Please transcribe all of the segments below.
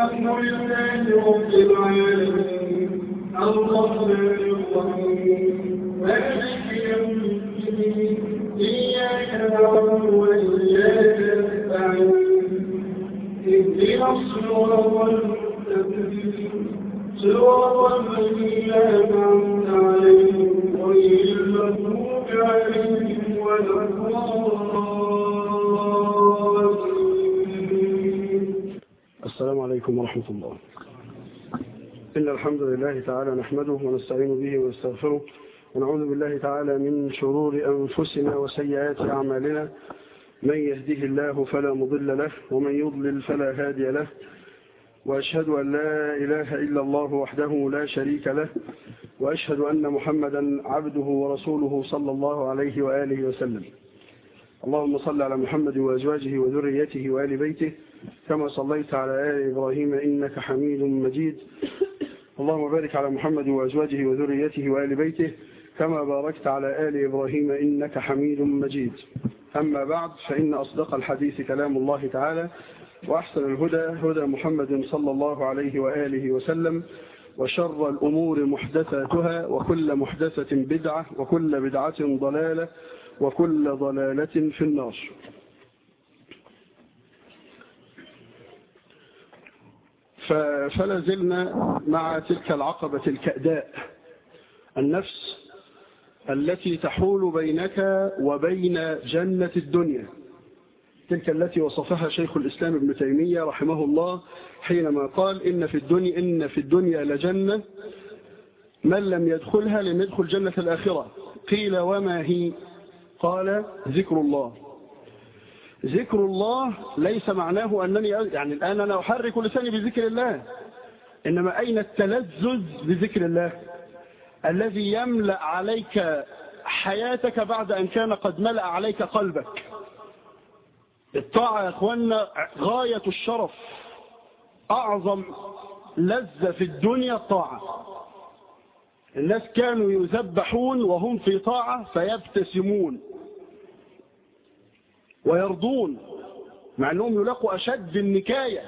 الحمد لله رب العالمين الرحمن الرحيم مالك يوم الدين إياك نعبد وإياك نستعين اهدنا الصراط المستقيم صراط الذين أنعمت عليهم غير المغضوب عليهم ولا الضالين السلام عليكم ورحمة الله إن الحمد لله تعالى نحمده ونستعين به ونستغفره ونعوذ بالله تعالى من شرور أنفسنا وسيئات أعمالنا من يهده الله فلا مضل له ومن يضلل فلا هادي له وأشهد أن لا إله إلا الله وحده لا شريك له وأشهد أن محمدا عبده ورسوله صلى الله عليه وآله وسلم اللهم صل على محمد وأزواجه وذريته وآل بيته كما صليت على آل إبراهيم إنك حميد مجيد اللهم بارك على محمد وأزواجه وذريته وآل بيته كما باركت على آل إبراهيم إنك حميد مجيد أما بعد فإن أصدق الحديث كلام الله تعالى وأحسن الهدى هدى محمد صلى الله عليه وآله وسلم وشر الأمور محدثاتها وكل محدثة بدعة وكل بدعة ضلالة وكل ضلالة في النار فلا زلنا مع تلك العقبة الكأداء النفس التي تحول بينك وبين جنة الدنيا تلك التي وصفها شيخ الإسلام ابن تيمية رحمه الله حينما قال إن في الدنيا, إن في الدنيا لجنة من لم يدخلها لم يدخل جنة الآخرة قيل وما هي قال ذكر الله ذكر الله ليس معناه أنني يعني الآن أنا أحرك لساني بذكر الله إنما أين التلذذ بذكر الله الذي يملأ عليك حياتك بعد أن كان قد ملأ عليك قلبك الطاعة يا أخوانا غاية الشرف أعظم لذة في الدنيا الطاعة الناس كانوا يذبحون وهم في طاعة فيبتسمون ويرضون مع أنهم يلاقوا أشد النكاية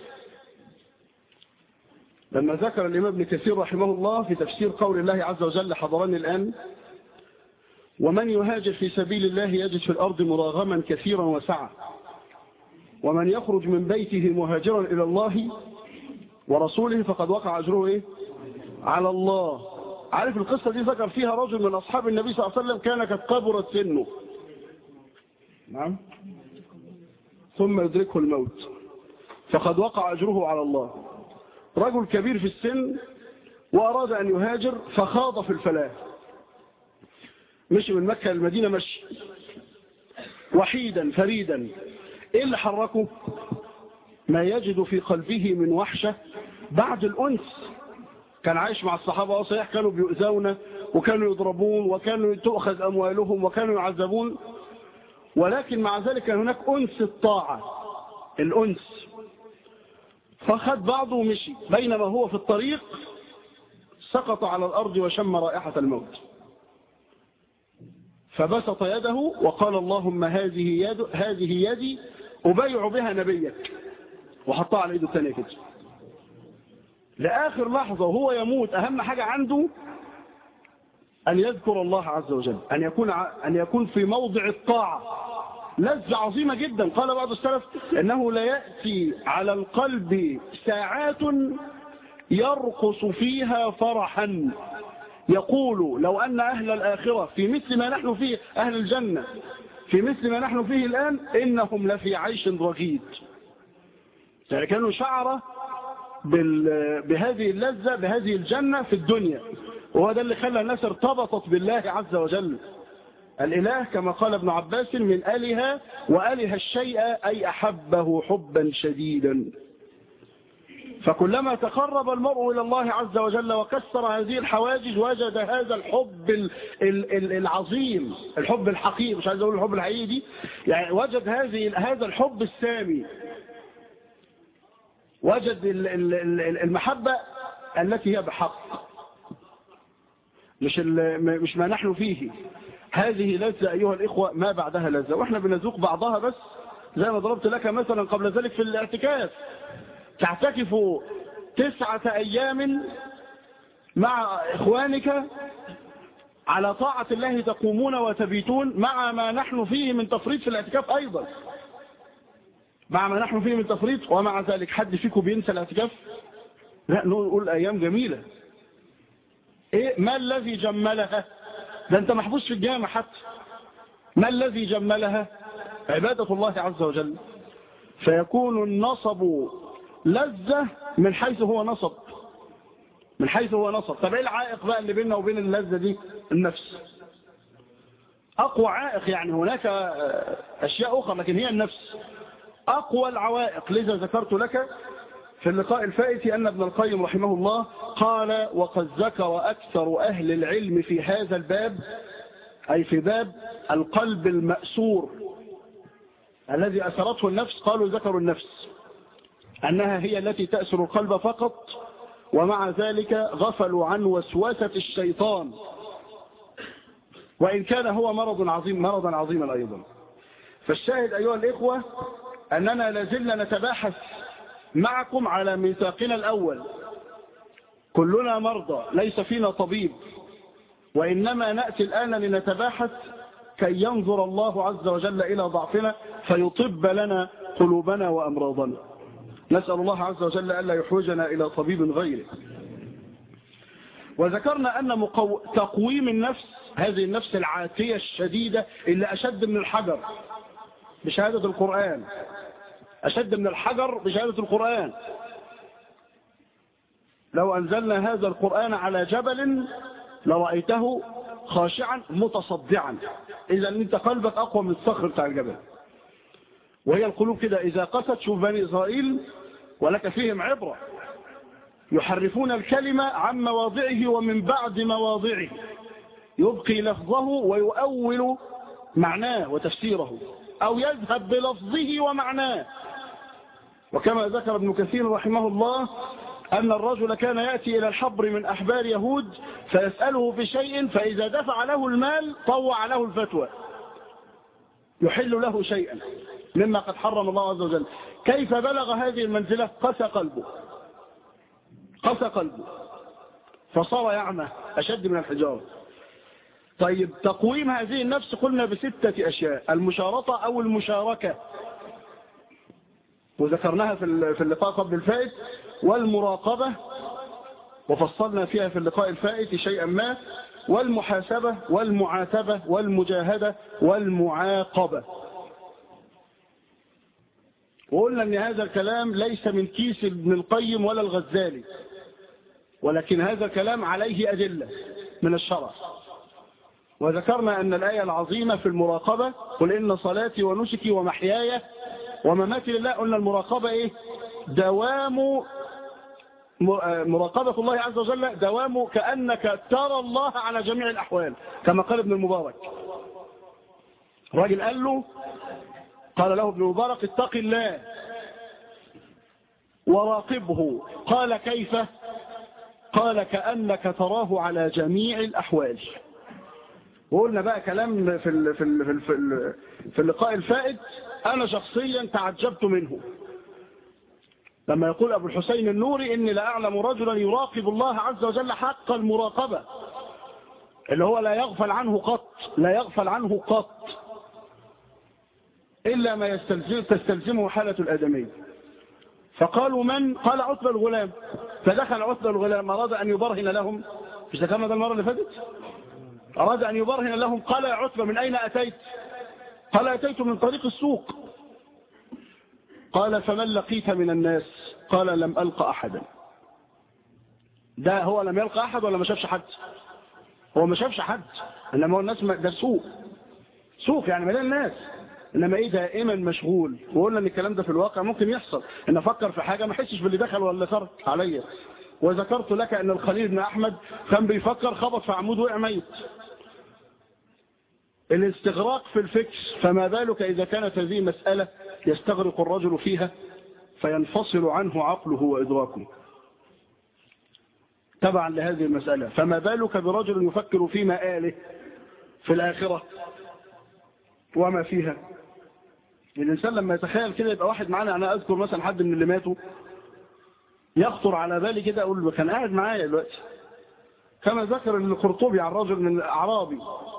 لما ذكر الإمام ابن كثير رحمه الله في تفسير قول الله عز وجل حضرني الآن ومن يهاجر في سبيل الله يجد في الأرض مراغما كثيرا وسعة ومن يخرج من بيته مهاجرا إلى الله ورسوله فقد وقع أجره إيه؟ على الله عارف القصة دي ذكر فيها رجل من أصحاب النبي صلى الله عليه وسلم كان قد كبرت سنه نعم ثم يدركه الموت فقد وقع أجره على الله رجل كبير في السن وأراد أن يهاجر فخاض في الفلاح مشي من مكة للمدينة مشي وحيدا فريدا ايه اللي حركه ما يجد في قلبه من وحشة بعد الأنس كان عايش مع الصحابة صحيح كانوا بيؤذون وكانوا يضربون وكانوا تؤخذ أموالهم وكانوا يعذبون ولكن مع ذلك كان هناك أنس الطاعة الأنس فخد بعضه ومشي بينما هو في الطريق سقط على الأرض وشم رائحة الموت فبسط يده وقال اللهم هذه, يد هذه يدي أبيع بها نبيك وحطها على ايده الثانية كده لآخر لحظة وهو يموت أهم حاجة عنده أن يذكر الله عز وجل أن يكون, أن يكون في موضع الطاعة لذة عظيمة جدا قال بعض السلف إنه لا يأتي على القلب ساعات يرقص فيها فرحا يقول لو أن أهل الآخرة في مثل ما نحن فيه أهل الجنة في مثل ما نحن فيه الآن إنهم لفي عيش رغيد يعني كانوا شعر بهذه اللذة بهذه الجنة في الدنيا وهو ده اللي خلى الناس ارتبطت بالله عز وجل الإله كما قال ابن عباس من آلها وآله الشيء أي أحبه حبا شديدا فكلما تقرب المرء إلى الله عز وجل وكسر هذه الحواجز وجد هذا الحب العظيم الحب الحقيقي مش عايز أقول الحب الحقيقي دي يعني وجد هذه هذا الحب السامي وجد المحبة التي هي بحق مش مش ما نحن فيه هذه لذة أيها الإخوة ما بعدها لذة وإحنا بنذوق بعضها بس زي ما ضربت لك مثلا قبل ذلك في الاعتكاف تعتكف تسعة أيام مع إخوانك على طاعة الله تقومون وتبيتون مع ما نحن فيه من تفريط في الاعتكاف أيضا مع ما نحن فيه من تفريط ومع ذلك حد فيكم بينسى الاعتكاف لا نقول أيام جميلة إيه ما الذي جملها ده أنت محبوس في الجامع حتى ما الذي جملها عبادة الله عز وجل فيكون النصب لذة من حيث هو نصب من حيث هو نصب طب ايه العائق بقى اللي بيننا وبين اللذة دي النفس اقوى عائق يعني هناك اشياء اخرى لكن هي النفس اقوى العوائق لذا ذكرت لك في اللقاء الفائت ان ابن القيم رحمه الله قال وقد ذكر اكثر اهل العلم في هذا الباب اي في باب القلب المأسور الذي أسرته النفس قالوا ذكروا النفس أنها هي التي تأسر القلب فقط ومع ذلك غفلوا عن وسوسة الشيطان وإن كان هو مرض عظيم مرضا عظيما أيضا فالشاهد أيها الإخوة أننا لازلنا نتباحث معكم على ميثاقنا الأول كلنا مرضى ليس فينا طبيب وإنما نأتي الآن لنتباحث كي ينظر الله عز وجل إلى ضعفنا فيطب لنا قلوبنا وأمراضنا نسأل الله عز وجل ألا يحوجنا إلى طبيب غيره وذكرنا أن مقو... تقويم النفس هذه النفس العاتية الشديدة اللي أشد من الحجر بشهادة القرآن أشد من الحجر بشهادة القرآن لو أنزلنا هذا القرآن على جبل لرأيته خاشعا متصدعا إذا أنت قلبك أقوى من الصخر بتاع الجبل وهي القلوب كده إذا قست شوف بني إسرائيل ولك فيهم عبرة يحرفون الكلمة عن مواضعه ومن بعد مواضعه يبقي لفظه ويؤول معناه وتفسيره أو يذهب بلفظه ومعناه وكما ذكر ابن كثير رحمه الله أن الرجل كان يأتي إلى الحبر من أحبار يهود فيسأله في شيء فإذا دفع له المال طوع له الفتوى يحل له شيئا مما قد حرم الله عز وجل كيف بلغ هذه المنزلة قسى قلبه قسى قلبه فصار يعمى أشد من الحجارة طيب تقويم هذه النفس قلنا بستة أشياء المشارطة أو المشاركة وذكرناها في اللقاء قبل الفائت والمراقبة وفصلنا فيها في اللقاء الفائت شيئا ما والمحاسبة والمعاتبة والمجاهدة والمعاقبة وقلنا ان هذا الكلام ليس من كيس ابن القيم ولا الغزالي ولكن هذا الكلام عليه أدلة من الشرع وذكرنا أن الآية العظيمة في المراقبة قل إن صلاتي ونسكي ومحياي ومماتي لله قلنا المراقبة إيه دوام مراقبة الله عز وجل دوام كأنك ترى الله على جميع الأحوال كما قال ابن المبارك الراجل قال له قال له ابن المبارك اتق الله وراقبه قال كيف قال كأنك تراه على جميع الأحوال وقلنا بقى كلام في ال في ال في, ال في اللقاء الفائت أنا شخصيا تعجبت منه لما يقول أبو الحسين النوري إني لا أعلم رجلا يراقب الله عز وجل حق المراقبة اللي هو لا يغفل عنه قط لا يغفل عنه قط إلا ما يستلزم تستلزمه حالة الآدمية فقالوا من قال عتبة الغلام فدخل عتبة الغلام أراد أن يبرهن لهم مش ذكرنا ده المرة اللي فاتت أراد أن يبرهن لهم قال يا عتبة من أين أتيت قال أتيت من طريق السوق قال فمن لقيت من الناس قال لم ألقى أحدا ده هو لم يلقى أحد ولا ما شافش حد هو ما شافش حد إنما هو الناس ده سوق سوق يعني مليان الناس إنما إيه دائما مشغول وقلنا إن الكلام ده في الواقع ممكن يحصل إن أفكر في حاجة ما أحسش باللي دخل ولا خرج عليا وذكرت لك أن الخليل بن أحمد كان بيفكر خبط في عمود وقع ميت الاستغراق في الفكر فما بالك إذا كانت هذه مسألة يستغرق الرجل فيها فينفصل عنه عقله وإدراكه تبعا لهذه المسألة فما بالك برجل يفكر في مآله في الآخرة وما فيها الإنسان لما يتخيل كده يبقى واحد معنا أنا أذكر مثلا حد من اللي ماتوا يخطر على بالي كده أقول له كان قاعد معايا دلوقتي كما ذكر القرطبي عن رجل من الأعرابي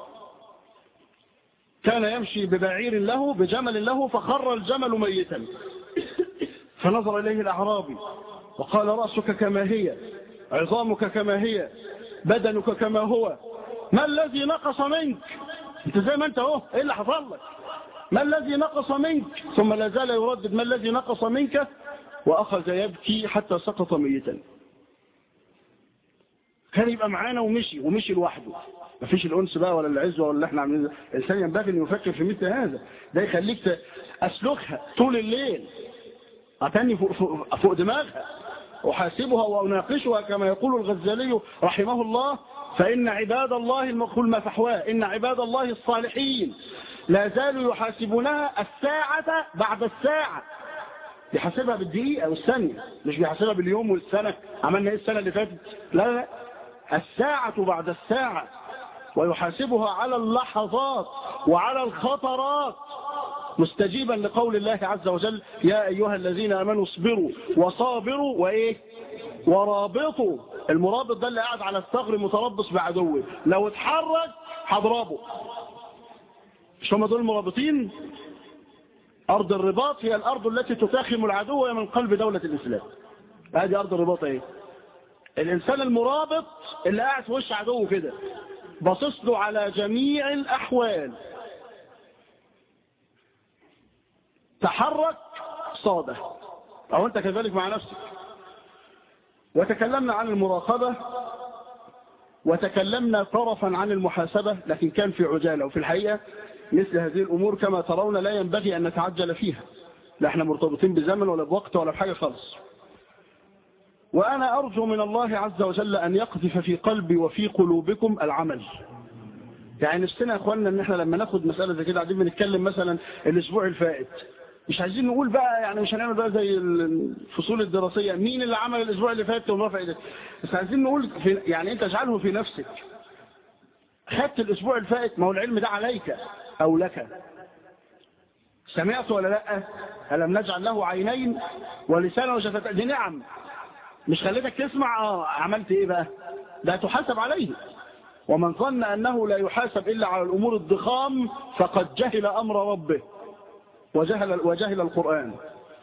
كان يمشي ببعير له بجمل له فخر الجمل ميتا فنظر إليه الأعرابي وقال رأسك كما هي عظامك كما هي بدنك كما هو ما الذي نقص منك انت زي ما انت اهو ايه اللي حصل لك ما الذي نقص منك ثم لا زال يردد ما الذي نقص منك وأخذ يبكي حتى سقط ميتا كان يبقى معانا ومشي ومشي لوحده ما فيش الأنس بقى ولا العزوة ولا اللي احنا عاملين الإنسان ينبغي أن يفكر في مثل هذا ده يخليك أسلكها طول الليل أتني فوق, فوق, فوق دماغها أحاسبها وأناقشها كما يقول الغزالي رحمه الله فإن عباد الله المقول ما فحواه إن عباد الله الصالحين لا زالوا يحاسبونها الساعة بعد الساعة بيحاسبها بالدقيقة والثانية مش بيحاسبها باليوم والسنة عملنا ايه السنة اللي فاتت لا لا الساعة بعد الساعة ويحاسبها على اللحظات وعلى الخطرات مستجيبا لقول الله عز وجل يا أيها الذين أمنوا اصبروا وصابروا وإيه ورابطوا المرابط ده اللي قاعد على الثغر متربص بعدوه لو اتحرك هضربه مش هم دول المرابطين أرض الرباط هي الأرض التي تتاخم العدو من قلب دولة الإسلام هذه أرض الرباط ايه الإنسان المرابط اللي قاعد في وش عدوه كده باصص له على جميع الأحوال تحرك صاده أو أنت كذلك مع نفسك وتكلمنا عن المراقبة وتكلمنا طرفا عن المحاسبة لكن كان في عجالة وفي الحقيقة مثل هذه الأمور كما ترون لا ينبغي أن نتعجل فيها لا احنا مرتبطين بزمن ولا بوقت ولا بحاجة خالص وأنا أرجو من الله عز وجل أن يقذف في قلبي وفي قلوبكم العمل يعني نفسنا يا أخواننا أن احنا لما ناخد مسألة زي كده قاعدين بنتكلم مثلا الأسبوع الفائت مش عايزين نقول بقى يعني مش هنعمل بقى زي الفصول الدراسية مين اللي عمل الأسبوع اللي فات ورفع ايدك بس عايزين نقول في يعني أنت اجعله في نفسك خدت الأسبوع الفائت ما هو العلم ده عليك أو لك سمعت ولا لا ألم نجعل له عينين ولسانا وشفتين دي نعم مش خليتك تسمع آه عملت ايه بقى ده تحاسب عليه ومن ظن أنه لا يحاسب إلا على الأمور الضخام فقد جهل أمر ربه وجهل, وجهل القرآن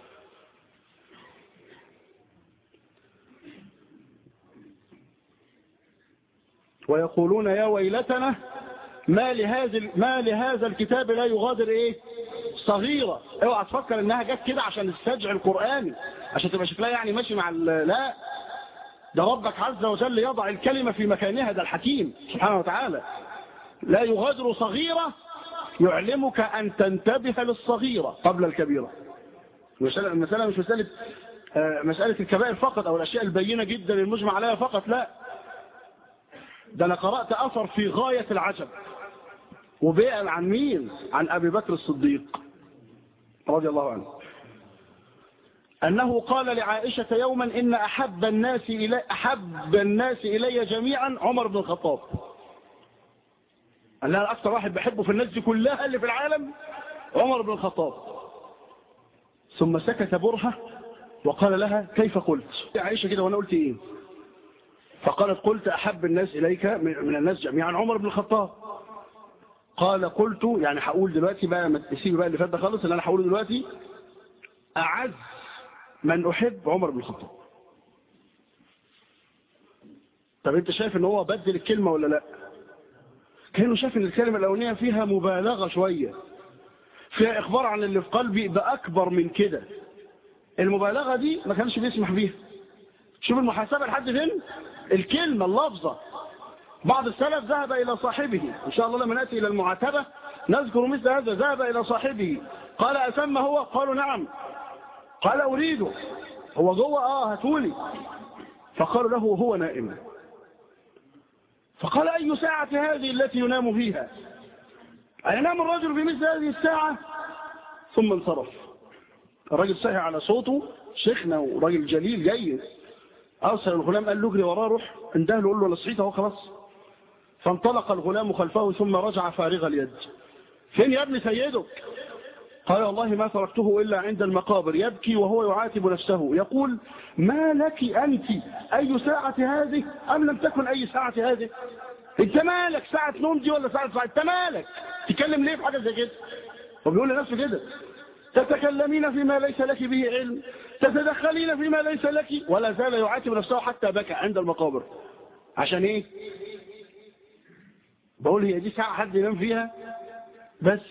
ويقولون يا ويلتنا ما لهذا ما لهذا الكتاب لا يغادر ايه صغيرة اوعى تفكر انها جت كده عشان السجع القرآني عشان تبقى شكلها يعني ماشي مع لا ده ربك عز وجل يضع الكلمة في مكانها ده الحكيم سبحانه وتعالى لا يغادر صغيرة يعلمك أن تنتبه للصغيرة قبل الكبيرة المسألة مش مسألة مسألة الكبائر فقط أو الأشياء البينة جدا المجمع عليها فقط لا ده أنا قرأت أثر في غاية العجب وبيئا عن مين عن أبي بكر الصديق رضي الله عنه أنه قال لعائشة يوما إن أحب الناس إلي, أحب الناس إلي جميعا عمر بن الخطاب قال لها أكثر واحد بحبه في الناس دي كلها اللي في العالم عمر بن الخطاب ثم سكت برهة وقال لها كيف قلت يا عائشة كده وأنا قلت إيه فقالت قلت أحب الناس إليك من الناس جميعا عمر بن الخطاب قال قلت يعني هقول دلوقتي بقى ما تسيبي بقى اللي فات ده خالص اللي انا هقوله دلوقتي اعز من احب عمر بن الخطاب طب انت شايف ان هو بدل الكلمة ولا لا كانوا شايف ان الكلمة الاولانية فيها مبالغة شوية فيها اخبار عن اللي في قلبي باكبر من كده المبالغة دي ما كانش بيسمح بيها شوف المحاسبة لحد فين الكلمة اللفظة بعض السلف ذهب إلى صاحبه إن شاء الله لما نأتي إلى المعاتبة نذكر مثل هذا ذهب إلى صاحبه قال أسمى هو قالوا نعم قال أريده هو جوه آه هتولي فقالوا له هو نائم فقال أي ساعة هذه التي ينام فيها أينام الرجل في مثل هذه الساعة ثم انصرف الرجل صحي على صوته شيخنا وراجل جليل جيد أرسل الغلام قال له اجري وراه روح انده له قول له انا صحيت اهو خلاص فانطلق الغلام خلفه ثم رجع فارغ اليد فين يا ابن سيدك قال والله ما تركته إلا عند المقابر يبكي وهو يعاتب نفسه يقول ما لك أنت أي ساعة هذه أم لم تكن أي ساعة هذه انت مالك ساعة نوم دي ولا ساعة ساعة انت مالك تتكلم ليه في حاجة زي كده وبيقول لنفسه كده تتكلمين فيما ليس لك به علم تتدخلين فيما ليس لك ولا زال يعاتب نفسه حتى بكى عند المقابر عشان ايه بقول هي دي ساعة حد ينام فيها بس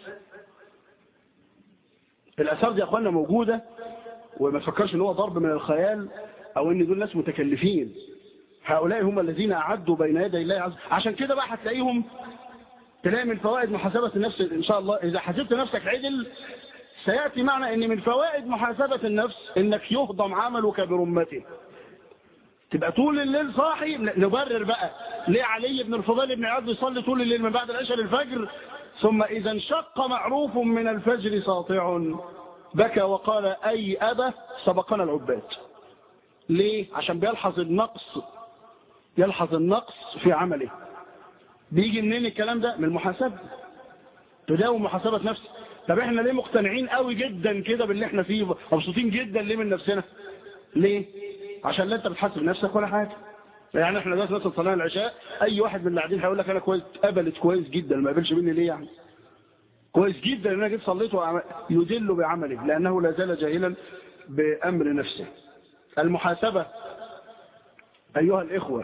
الأثار دي يا أخوانا موجودة وما تفكرش ان هو ضرب من الخيال أو ان دول ناس متكلفين هؤلاء هم الذين أعدوا بين يدي الله عز عشان كده بقى هتلاقيهم تلاقي من فوائد محاسبة النفس إن شاء الله إذا حسبت نفسك عدل سيأتي معنى أن من فوائد محاسبة النفس أنك يهضم عملك برمته تبقى طول الليل صاحي نبرر بقى ليه علي بن الفضيل بن عبد يصلي طول الليل من بعد العشاء للفجر ثم إذا انشق معروف من الفجر ساطع بكى وقال أي أبا سبقنا العباد ليه عشان بيلحظ النقص يلحظ النقص في عمله بيجي منين الكلام ده من المحاسبة تداوم محاسبة نفسك طب احنا ليه مقتنعين قوي جدا كده باللي احنا فيه مبسوطين جدا ليه من نفسنا ليه عشان لا انت بتحاسب نفسك ولا حاجه يعني احنا دلوقتي مثلا صلاه العشاء اي واحد من اللي قاعدين هيقول لك انا كويس قبلت كويس جدا ما قبلش مني ليه يعني كويس جدا ان انا جيت صليت يدل بعمله لانه لا زال جاهلا بامر نفسه المحاسبه ايها الاخوه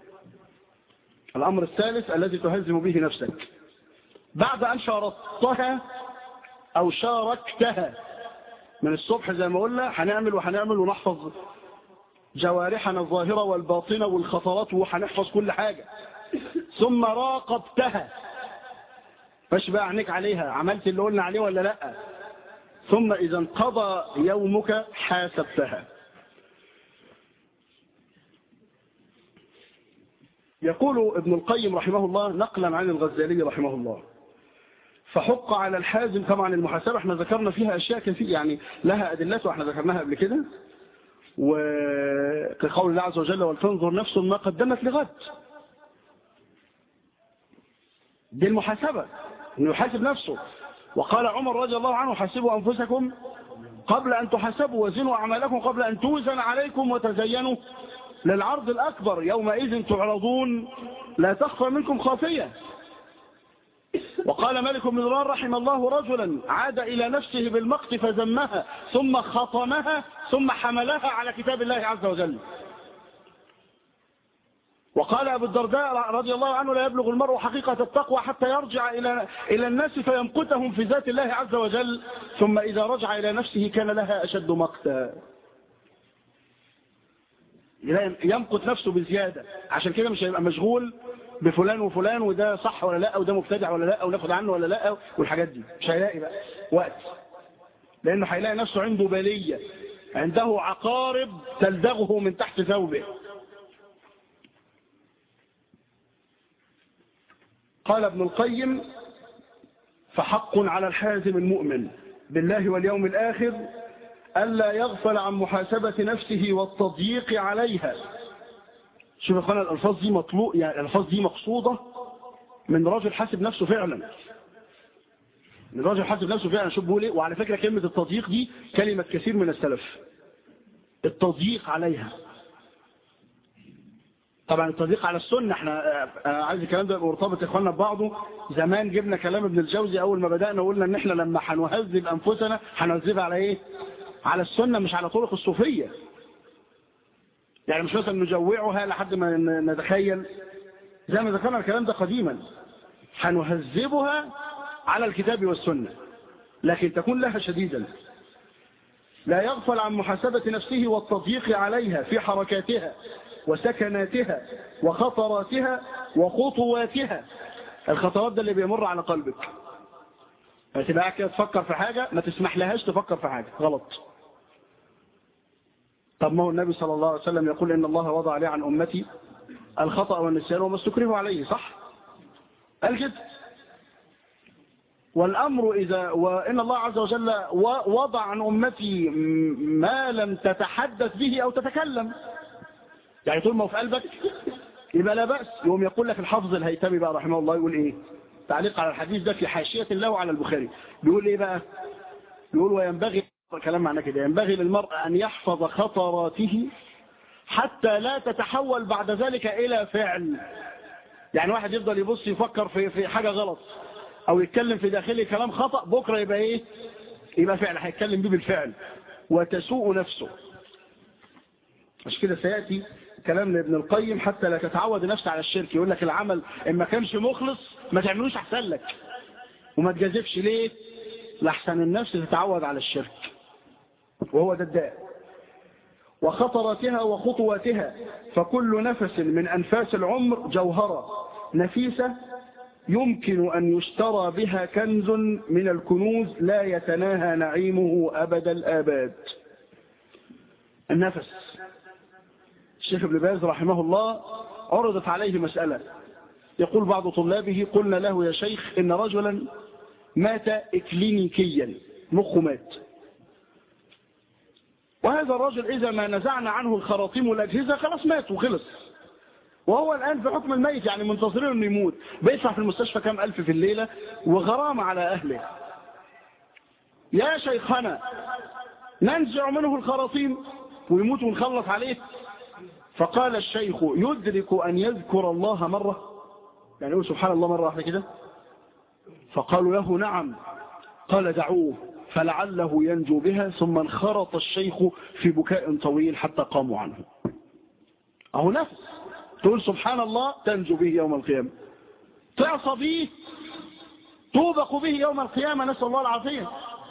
الامر الثالث الذي تهزم به نفسك بعد ان شارطتها او شاركتها من الصبح زي ما قلنا هنعمل وهنعمل ونحفظ جوارحنا الظاهرة والباطنة والخطرات وهنحفظ كل حاجة ثم راقبتها فاش بقى عينيك عليها عملت اللي قلنا عليه ولا لا ثم إذا انقضى يومك حاسبتها يقول ابن القيم رحمه الله نقلا عن الغزالي رحمه الله فحق على الحازم طبعا المحاسبة احنا ذكرنا فيها أشياء كثير يعني لها أدلتها واحنا ذكرناها قبل كده وكقول الله عز وجل ولتنظر نفس ما قدمت لغد دي المحاسبة انه يحاسب نفسه وقال عمر رضي الله عنه حاسبوا أنفسكم قبل أن تحاسبوا وزنوا أعمالكم قبل أن توزن عليكم وتزينوا للعرض الأكبر يومئذ تعرضون لا تخفى منكم خافية وقال ملك بن دولار رحم الله رجلا عاد إلى نفسه بالمقت فذمها ثم خطمها ثم حملها على كتاب الله عز وجل وقال أبو الدرداء رضي الله عنه لا يبلغ المرء حقيقة التقوى حتى يرجع إلى إلى الناس فيمقتهم في ذات الله عز وجل ثم إذا رجع إلى نفسه كان لها أشد مقتا يمقت نفسه بزيادة عشان كده مش هيبقى مشغول بفلان وفلان وده صح ولا لا وده مبتدع ولا لا وناخد عنه ولا لا والحاجات دي مش هيلاقي بقى وقت لانه هيلاقي نفسه عنده بلية عنده عقارب تلدغه من تحت ثوبه قال ابن القيم فحق على الحازم المؤمن بالله واليوم الآخر ألا يغفل عن محاسبة نفسه والتضييق عليها شوف اخوانا الالفاظ دي مطلوب يعني الالفاظ دي مقصوده من راجل حاسب نفسه فعلا من راجل حاسب نفسه فعلا شوف بيقول ايه وعلى فكره كلمه التضييق دي كلمه كثير من السلف التضييق عليها طبعا التضييق على السنه احنا عايز الكلام ده يبقى مرتبط اخواننا ببعضه زمان جبنا كلام ابن الجوزي اول ما بدانا قلنا ان احنا لما هنهذب انفسنا هنهذبها على ايه على السنه مش على طرق الصوفيه يعني مش مثلا نجوعها لحد ما نتخيل زي ما ذكرنا الكلام ده قديما هنهذبها على الكتاب والسنة لكن تكون لها شديدا لا يغفل عن محاسبة نفسه والتضييق عليها في حركاتها وسكناتها وخطراتها وخطواتها الخطوات ده اللي بيمر على قلبك تبقى كده تفكر في حاجة ما تسمح لهاش تفكر في حاجة غلط طب ما هو النبي صلى الله عليه وسلم يقول إن الله وضع عليه عن أمتي الخطأ والنسيان وما استكرهوا عليه صح قال كده والأمر إذا وإن الله عز وجل وضع عن أمتي ما لم تتحدث به أو تتكلم يعني طول ما هو في قلبك يبقى لا بأس يوم يقول لك الحافظ الهيتمي بقى رحمه الله يقول إيه تعليق على الحديث ده في حاشية الله على البخاري بيقول إيه بقى يقول وينبغي كلام معناه كده ينبغي للمرء أن يحفظ خطراته حتى لا تتحول بعد ذلك إلى فعل يعني واحد يفضل يبص يفكر في في حاجة غلط أو يتكلم في داخله كلام خطأ بكرة يبقى إيه يبقى فعل هيتكلم بيه بالفعل وتسوء نفسه مش كده سيأتي كلام لابن القيم حتى لا تتعود نفسه على الشرك يقول لك العمل إن ما كانش مخلص ما تعملوش أحسن لك وما تجازفش ليه لحسن النفس تتعود على الشرك وهو ده الداء وخطرتها وخطواتها فكل نفس من أنفاس العمر جوهرة نفيسة يمكن أن يشترى بها كنز من الكنوز لا يتناهى نعيمه أبد الآباد النفس الشيخ ابن باز رحمه الله عرضت عليه مسألة يقول بعض طلابه قلنا له يا شيخ إن رجلا مات إكلينيكيا مخه مات وهذا الرجل إذا ما نزعنا عنه الخراطيم والأجهزة خلاص مات وخلص وهو الآن في حكم الميت يعني منتظرين انه يموت بيدفع في المستشفى كام ألف في الليلة وغرامة على أهله يا شيخنا ننزع منه الخراطيم ويموت ونخلص عليه فقال الشيخ يدرك أن يذكر الله مرة يعني يقول سبحان الله مرة واحدة كده فقالوا له نعم قال دعوه فلعله ينجو بها ثم انخرط الشيخ في بكاء طويل حتى قاموا عنه أهو نفس تقول سبحان الله تنجو به يوم القيامة تعصى به توبق به يوم القيامة نسأل الله العافية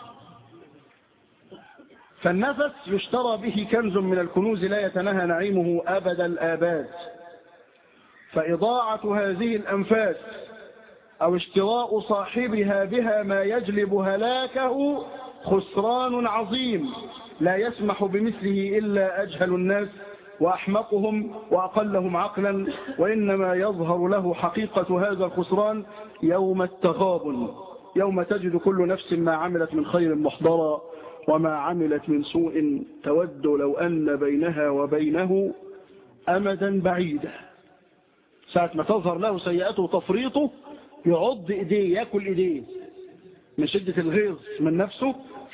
فالنفس يشترى به كنز من الكنوز لا يتنهى نعيمه أبد الآباد فإضاعة هذه الأنفاس أو اشتراء صاحبها بها ما يجلب هلاكه خسران عظيم لا يسمح بمثله إلا أجهل الناس وأحمقهم وأقلهم عقلا وإنما يظهر له حقيقة هذا الخسران يوم التغابن يوم تجد كل نفس ما عملت من خير محضرا وما عملت من سوء تود لو أن بينها وبينه أمدا بعيدا ساعة ما تظهر له سيئته تفريطه يعض ايديه ياكل ايديه من شدة الغيظ من نفسه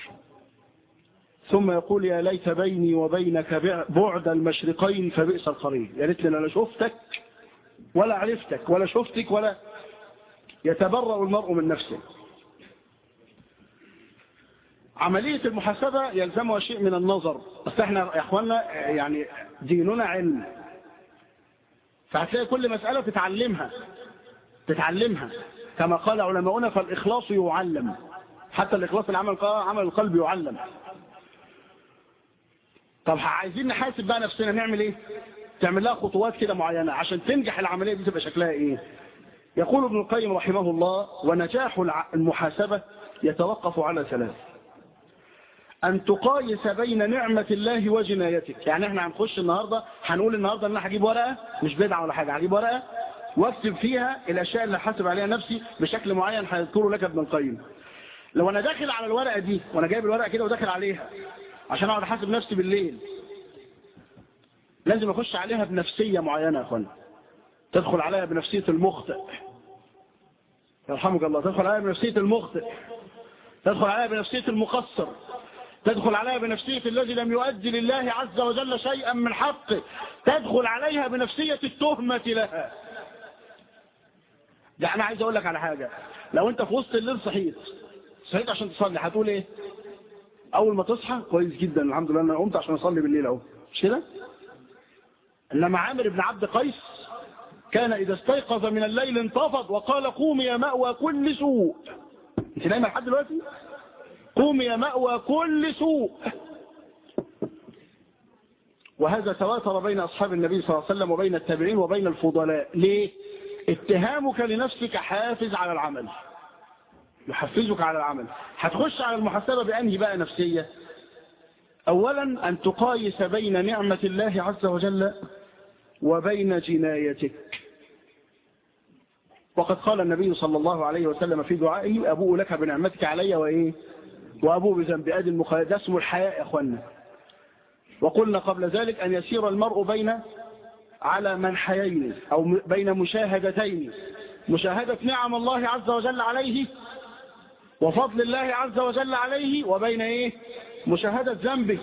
ثم يقول يا ليت بيني وبينك بعد المشرقين فبئس القرين يا ريت لا شفتك ولا عرفتك ولا شفتك ولا يتبرأ المرء من نفسه عملية المحاسبة يلزمها شيء من النظر بس احنا يا اخوانا يعني ديننا علم فهتلاقي كل مسألة تتعلمها تتعلمها كما قال علماؤنا فالإخلاص يعلم حتى الإخلاص العمل عمل القلب يعلم طب عايزين نحاسب بقى نفسنا نعمل ايه تعمل لها خطوات كده معينة عشان تنجح العملية دي تبقى شكلها ايه يقول ابن القيم رحمه الله ونجاح المحاسبة يتوقف على ثلاث أن تقايس بين نعمة الله وجنايتك يعني احنا هنخش النهاردة هنقول النهاردة ان انا هجيب ورقة مش بدعة ولا حاجة هجيب ورقة واكتب فيها الاشياء اللي حاسب عليها نفسي بشكل معين هيذكره لك ابن القيم لو انا داخل على الورقة دي وانا جايب الورقة كده وداخل عليها عشان اقعد احاسب نفسي بالليل لازم اخش عليها بنفسية معينة يا اخوانا تدخل عليها بنفسية المخطئ يرحمك الله تدخل عليها بنفسية المخطئ تدخل عليها بنفسية المقصر تدخل عليها بنفسية الذي لم يؤدي لله عز وجل شيئا من حقه تدخل عليها بنفسية التهمة لها ده انا عايز اقول لك على حاجة لو انت في وسط الليل صحيت صحيت عشان تصلي هتقول ايه اول ما تصحى كويس جدا الحمد لله انا قمت عشان اصلي بالليل اهو مش كده انما عامر بن عبد قيس كان اذا استيقظ من الليل انتفض وقال قومي يا مأوى كل سوء انت نايمه لحد دلوقتي قومي يا مأوى كل سوء وهذا تواتر بين أصحاب النبي صلى الله عليه وسلم وبين التابعين وبين الفضلاء ليه اتهامك لنفسك حافز على العمل يحفزك على العمل هتخش على المحاسبة بأنهي بقى نفسية أولا أن تقايس بين نعمة الله عز وجل وبين جنايتك وقد قال النبي صلى الله عليه وسلم في دعائه أبوء لك بنعمتك علي وإيه وأبوء بذنب أدي المخالف ده اسمه الحياء يا أخوانا وقلنا قبل ذلك أن يسير المرء بين على منحيين أو بين مشاهدتين مشاهدة نعم الله عز وجل عليه وفضل الله عز وجل عليه وبين ايه مشاهدة ذنبه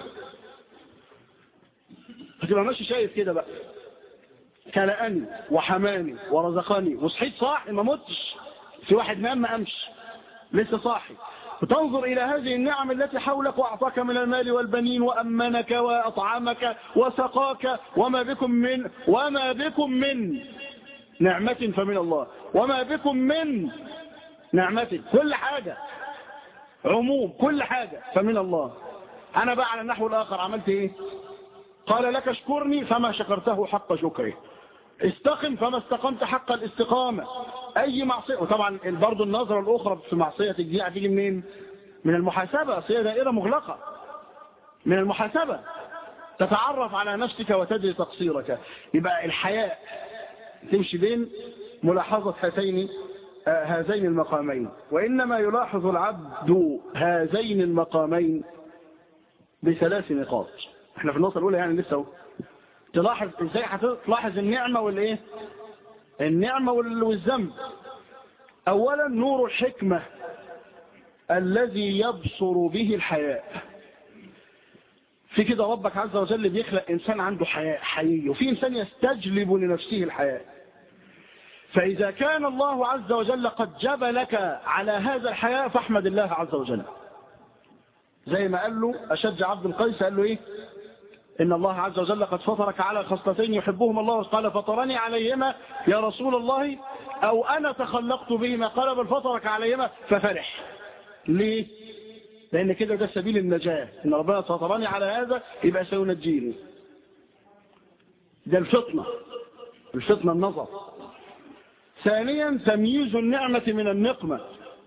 هتبقى ماشي شايف كده بقى كلأني وحماني ورزقني وصحيت صاحي ما متش في واحد نام ما قامش لسه صاحي وتنظر إلى هذه النعم التي حولك وأعطاك من المال والبنين وأمنك وأطعمك وسقاك وما بكم من وما بكم من نعمة فمن الله وما بكم من نعمة كل حاجة عموم كل حاجة فمن الله أنا بقى على النحو الآخر عملت إيه قال لك اشكرني فما شكرته حق شكره استقم فما استقمت حق الاستقامة أي معصية وطبعا برضو النظرة الأخرى في معصية دي هتيجي منين من المحاسبة أصل هي دائرة مغلقة من المحاسبة تتعرف على نفسك وتدري تقصيرك يبقى الحياء تمشي بين ملاحظة هاتين آه هذين المقامين وإنما يلاحظ العبد هذين المقامين بثلاث نقاط احنا في النقطة الأولى يعني لسه اهو تلاحظ ازاي هتلاحظ النعمة والايه النعمة والذنب اولا نور الحكمة الذي يبصر به الحياء في كده ربك عز وجل بيخلق انسان عنده حياء حقيقي وفي انسان يستجلب لنفسه الحياء فاذا كان الله عز وجل قد جبلك على هذا الحياء فاحمد الله عز وجل زي ما قال له اشج عبد القيس قال له ايه إن الله عز وجل قد فطرك على خصلتين يحبهما الله قال فطرني عليهما يا رسول الله أو أنا تخلقت بهما قال بل فطرك عليهما ففرح ليه؟ لأن كده ده سبيل النجاة إن ربنا فطرني على هذا يبقى سينجيني ده الفطنة الفطنة النظر ثانيا تمييز النعمة من النقمة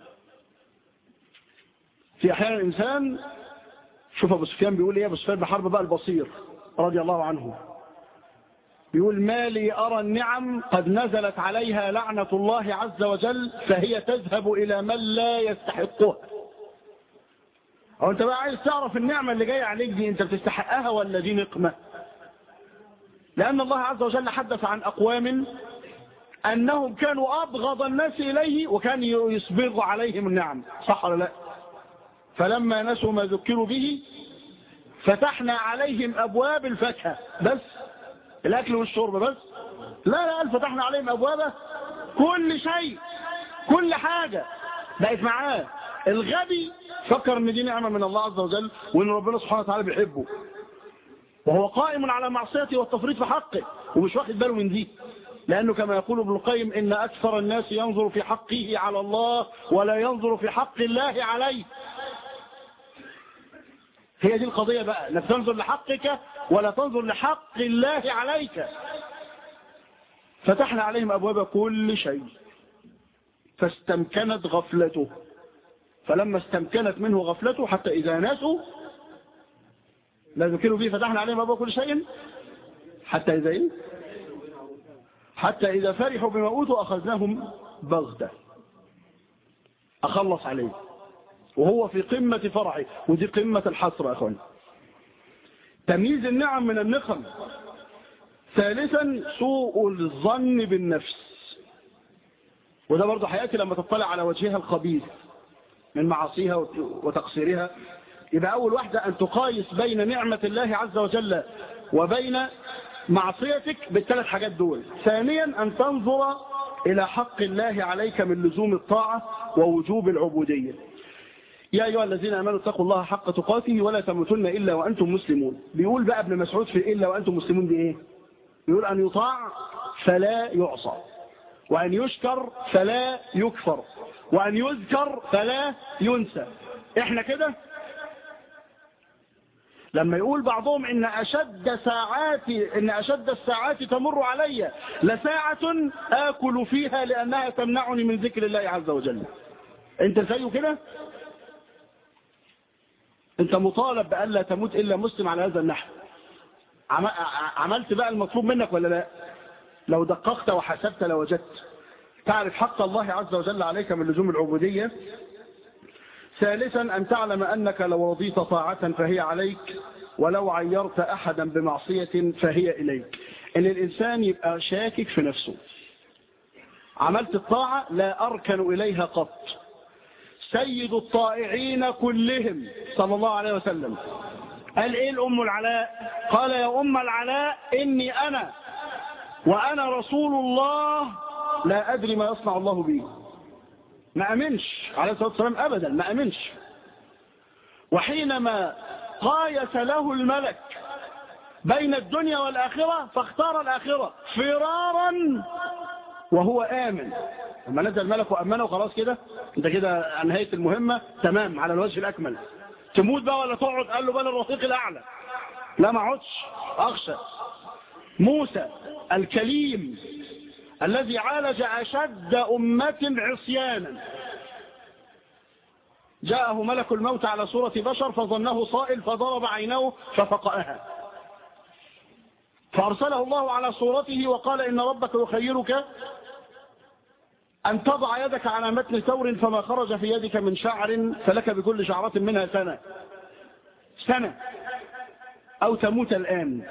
في أحيان الإنسان شوف ابو سفيان بيقول ايه ابو سفيان بحرب بقى البصير رضي الله عنه بيقول ما لي ارى النعم قد نزلت عليها لعنة الله عز وجل فهي تذهب الى من لا يستحقها او انت بقى عايز تعرف النعمة اللي جاية عليك دي انت بتستحقها ولا دي نقمة لان الله عز وجل حدث عن اقوام انهم كانوا ابغض الناس اليه وكان يسبغ عليهم النعم صح ولا لا فلما نسوا ما ذكروا به فتحنا عليهم أبواب الفاكهة بس الأكل والشرب بس لا لا قال فتحنا عليهم أبواب كل شيء كل حاجة بقت معاه الغبي فكر ان دي نعمة من الله عز وجل وان ربنا سبحانه وتعالى بيحبه وهو قائم على معصيته والتفريط في حقه ومش واخد باله من دي لأنه كما يقول ابن القيم إن أكثر الناس ينظر في حقه على الله ولا ينظر في حق الله عليه هي دي القضية بقى انك تنظر لحقك ولا تنظر لحق الله عليك فتحنا عليهم أبواب كل شيء فاستمكنت غفلته فلما استمكنت منه غفلته حتى إذا نسوا لا ذكروا به فتحنا عليهم أبواب كل شيء حتى إذا إيه؟ حتى إذا فرحوا بما أوتوا أخذناهم بغتة أخلص عليه وهو في قمة فرعه ودي قمة الحسرة يا أخوان تمييز النعم من النقم ثالثا سوء الظن بالنفس وده برضه حياتي لما تطلع على وجهها الخبيث من معاصيها وتقصيرها يبقى أول واحدة أن تقايس بين نعمة الله عز وجل وبين معصيتك بالثلاث حاجات دول ثانيا أن تنظر إلى حق الله عليك من لزوم الطاعة ووجوب العبودية يا أيها الذين أمنوا اتقوا الله حق تقاته ولا تموتن إلا وأنتم مسلمون بيقول بقى ابن مسعود في إلا وأنتم مسلمون دي إيه بيقول أن يطاع فلا يعصى وأن يشكر فلا يكفر وأن يذكر فلا ينسى إحنا كده لما يقول بعضهم إن أشد ساعات إن أشد الساعات تمر علي لساعة آكل فيها لأنها تمنعني من ذكر الله عز وجل أنت زيه كده أنت مطالب بأن لا تموت إلا مسلم على هذا النحو عملت بقى المطلوب منك ولا لا لو دققت وحسبت لوجدت تعرف حق الله عز وجل عليك من لزوم العبودية ثالثا أن تعلم أنك لو رضيت طاعة فهي عليك ولو عيرت أحدا بمعصية فهي إليك إن الإنسان يبقى شاكك في نفسه عملت الطاعة لا أركن إليها قط سيد الطائعين كلهم صلى الله عليه وسلم قال ايه الام العلاء قال يا ام العلاء اني انا وانا رسول الله لا ادري ما يصنع الله بي ما امنش عليه الصلاه والسلام ابدا ما امنش وحينما قايس له الملك بين الدنيا والآخرة فاختار الآخرة فرارا وهو آمن لما نزل الملك وأمنه وخلاص كده انت كده انهيت المهمة تمام على الوجه الأكمل تموت بقى ولا تقعد قال له بل الرفيق الأعلى لا ما اقعدش أخشى موسى الكليم الذي عالج أشد أمة عصيانا جاءه ملك الموت على صورة بشر فظنه صائل فضرب عينه ففقأها فأرسله الله على صورته وقال إن ربك يخيرك أن تضع يدك على متن ثور فما خرج في يدك من شعر فلك بكل شعرة منها سنة سنة أو تموت الآن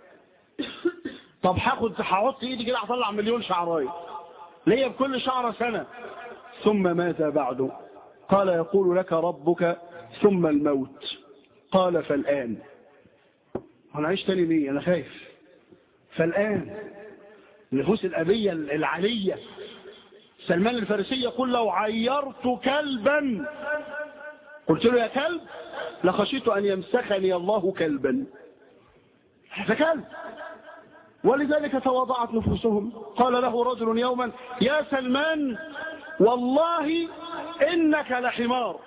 طب هاخد هحط ايدي كده هطلع مليون شعرايه ليا بكل شعرة سنة ثم ماذا بعد قال يقول لك ربك ثم الموت قال فالآن أنا عايش تاني ليه أنا خايف فالآن النفوس الأبية العلية سلمان الفارسي يقول لو عيرت كلبا قلت له يا كلب لخشيت أن يمسخني الله كلبا هذا كلب ولذلك تواضعت نفوسهم قال له رجل يوما يا سلمان والله إنك لحمار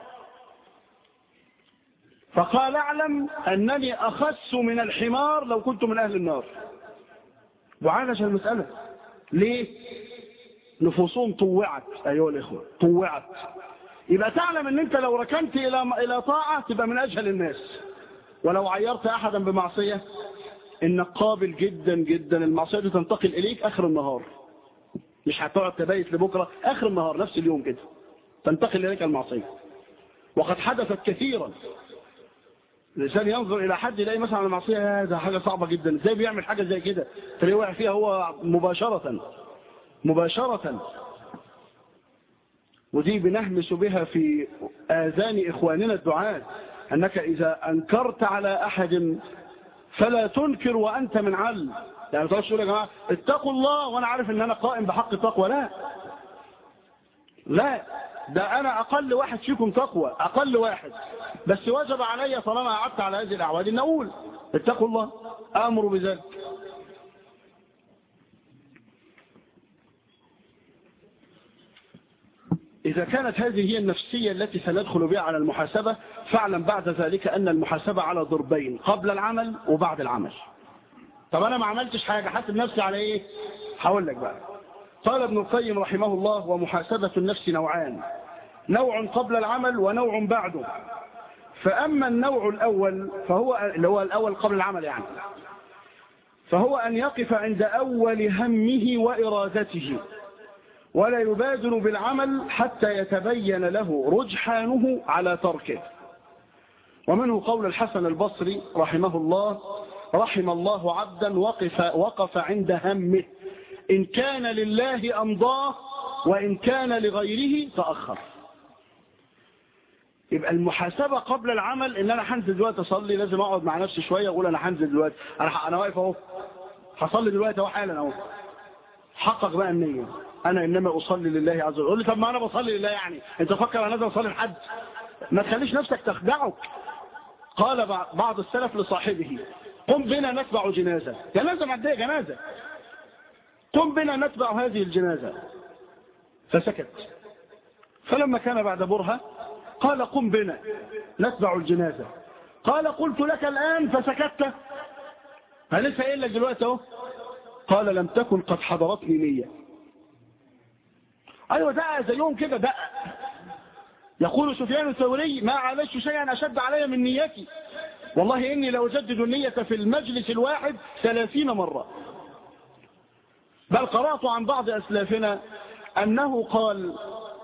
فقال اعلم أنني أخس من الحمار لو كنت من أهل النار وعالج المسألة ليه نفوسهم طوعت أيها الإخوة طوعت يبقى تعلم أن أنت لو ركنت إلى إلى طاعة تبقى من أجهل الناس ولو عيرت أحدا بمعصية إنك قابل جدا جدا المعصية دي تنتقل إليك آخر النهار مش هتقعد تبيت لبكرة آخر النهار نفس اليوم كده تنتقل إليك المعصية وقد حدثت كثيرا الإنسان ينظر إلى حد يلاقي مثلا على المعصية هذا حاجة صعبة جدا ازاي بيعمل حاجة زي كده تلاقيه واقع فيها هو مباشرة مباشرة ودي بنهمس بها في آذان إخواننا الدعاة أنك إذا أنكرت على أحد فلا تنكر وأنت من عل يعني تقول يا جماعة اتقوا الله وأنا عارف أن أنا قائم بحق التقوى لا لا ده أنا أقل واحد فيكم تقوى أقل واحد بس وجب علي طالما قعدت على هذه الأعواد أن أقول اتقوا الله أمر بذلك إذا كانت هذه هي النفسية التي سندخل بها على المحاسبة فاعلم بعد ذلك أن المحاسبة على ضربين قبل العمل وبعد العمل طب أنا ما عملتش حاجة حاسب نفسي على إيه هقول لك بقى قال ابن القيم رحمه الله ومحاسبة النفس نوعان نوع قبل العمل ونوع بعده فأما النوع الأول فهو اللي هو الأول قبل العمل يعني فهو أن يقف عند أول همه وإرادته ولا يبادر بالعمل حتى يتبين له رجحانه على تركه ومنه قول الحسن البصري رحمه الله رحم الله عبدا وقف, وقف عند همه إن كان لله أمضاه وإن كان لغيره تأخر يبقى المحاسبة قبل العمل ان انا هنزل دلوقتي اصلي لازم اقعد مع نفسي شوية اقول انا هنزل دلوقتي انا انا واقف اهو هصلي دلوقتي اهو حالا اهو حقق بقى النية انا انما اصلي لله عز وجل قول لي طب ما انا بصلي لله يعني انت فكر انا نازل اصلي لحد ما تخليش نفسك تخدعك قال بعض السلف لصاحبه قم بنا نتبع جنازة جنازة معدية جنازة قم بنا نتبع هذه الجنازة فسكت فلما كان بعد برهة قال قم بنا نتبع الجنازة قال قلت لك الآن فسكت هل لسه قايل لك دلوقتي اهو قال لم تكن قد حضرتني نية ايوه دقة زيهم كده دقة يقول سفيان الثوري ما عالجت شيئا اشد علي من نيتي والله اني لاجدد النية في المجلس الواحد ثلاثين مرة بل قرأت عن بعض اسلافنا انه قال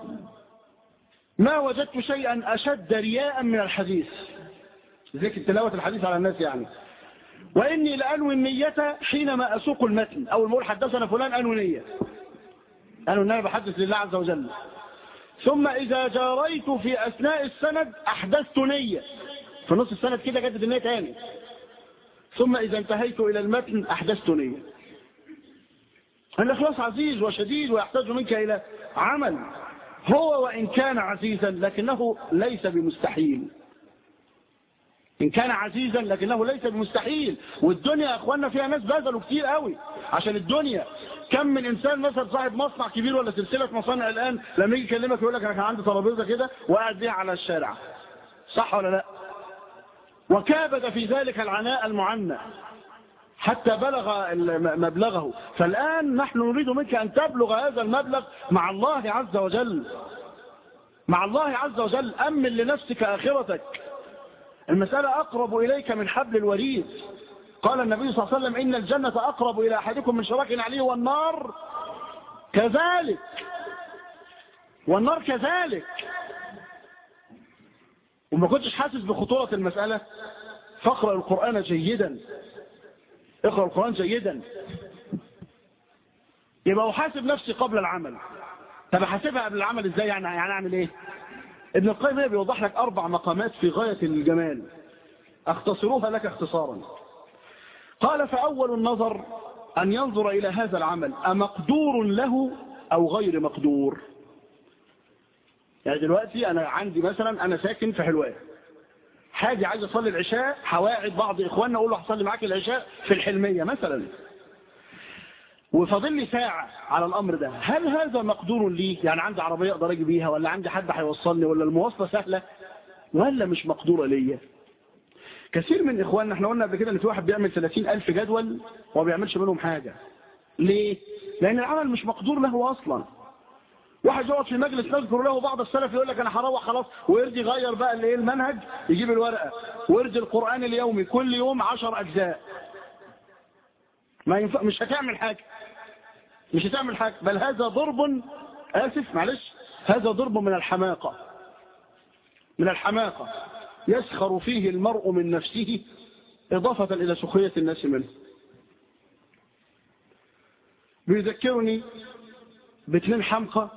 ما وجدت شيئا أشد رياء من الحديث ذلك تلاوة الحديث على الناس يعني وإني لأنوي النية حينما أسوق المتن أو المول حدثنا فلان أنوي نية أنوي النية بحدث لله عز وجل ثم إذا جاريت في أثناء السند أحدثت نية في نص السند كده جدد النية تاني ثم إذا انتهيت إلى المتن أحدثت نية الإخلاص عزيز وشديد ويحتاج منك إلى عمل هو وإن كان عزيزا لكنه ليس بمستحيل إن كان عزيزا لكنه ليس بمستحيل والدنيا يا أخوانا فيها ناس بذلوا كتير قوي عشان الدنيا كم من إنسان مثلا صاحب مصنع كبير ولا سلسلة مصانع الآن لما يجي يكلمك يقول لك أنا كان عندي ترابيزة كده وقاعد بيها على الشارع صح ولا لا وكابد في ذلك العناء المعنى حتى بلغ مبلغه فالآن نحن نريد منك أن تبلغ هذا المبلغ مع الله عز وجل مع الله عز وجل أمن لنفسك آخرتك المسألة أقرب إليك من حبل الوريد قال النبي صلى الله عليه وسلم إن الجنة أقرب إلى أحدكم من شراك عليه والنار كذلك والنار كذلك وما كنتش حاسس بخطورة المسألة فاقرأ القرآن جيدا اقرأ القرآن جيدا يبقى أحاسب نفسي قبل العمل طب أحاسبها قبل العمل إزاي يعني يعني أعمل إيه ابن القيم هنا بيوضح لك أربع مقامات في غاية الجمال أختصروها لك اختصارا قال فأول النظر أن ينظر إلى هذا العمل أمقدور له أو غير مقدور يعني دلوقتي أنا عندي مثلا أنا ساكن في حلوان حاجة عايز أصلي العشاء حواعد بعض إخواننا أقول له هصلي معاك العشاء في الحلمية مثلا وفاضل لي ساعة على الأمر ده هل هذا مقدور لي يعني عندي عربية أقدر أجي بيها ولا عندي حد هيوصلني ولا المواصلة سهلة ولا مش مقدورة ليا كثير من إخواننا احنا قلنا قبل كده ان في واحد بيعمل 30 ألف جدول وما بيعملش منهم حاجة ليه؟ لأن العمل مش مقدور له أصلا واحد يقعد في مجلس نذكر له بعض السلف يقول لك انا هروح خلاص ويرضي يغير بقى الايه المنهج يجيب الورقه ورد القران اليومي كل يوم 10 اجزاء ما ينفع مش هتعمل حاجه مش هتعمل حاجه بل هذا ضرب اسف معلش هذا ضرب من الحماقه من الحماقه يسخر فيه المرء من نفسه اضافه الى سخريه الناس منه بيذكرني باثنين حمقى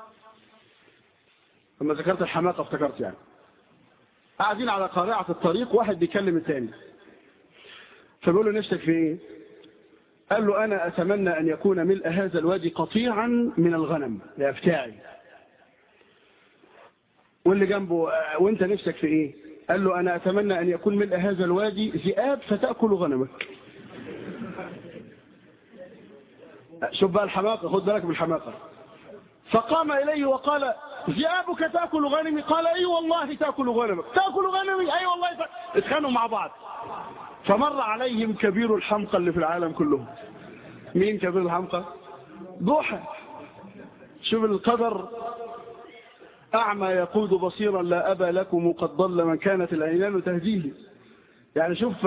لما ذكرت الحماقة افتكرت يعني قاعدين على قارعة الطريق واحد بيكلم الثاني فبيقول له نفسك في ايه قال له انا اتمنى ان يكون ملء هذا الوادي قطيعا من الغنم يا بتاعي واللي جنبه وانت نفسك في ايه قال له انا اتمنى ان يكون ملء هذا الوادي ذئاب فتأكل غنمك شوف بقى الحماقة خد بالك بالحماقة فقام إليه وقال ذئابك تأكل غنمي قال أي والله تأكل غنمك تأكل غنمي أي والله تأكل. اتخانوا مع بعض فمر عليهم كبير الحمقى اللي في العالم كلهم مين كبير الحمقى جحا شوف القدر أعمى يقود بصيرا لا أبا لكم قد ضل من كانت العينان تهديه يعني شوف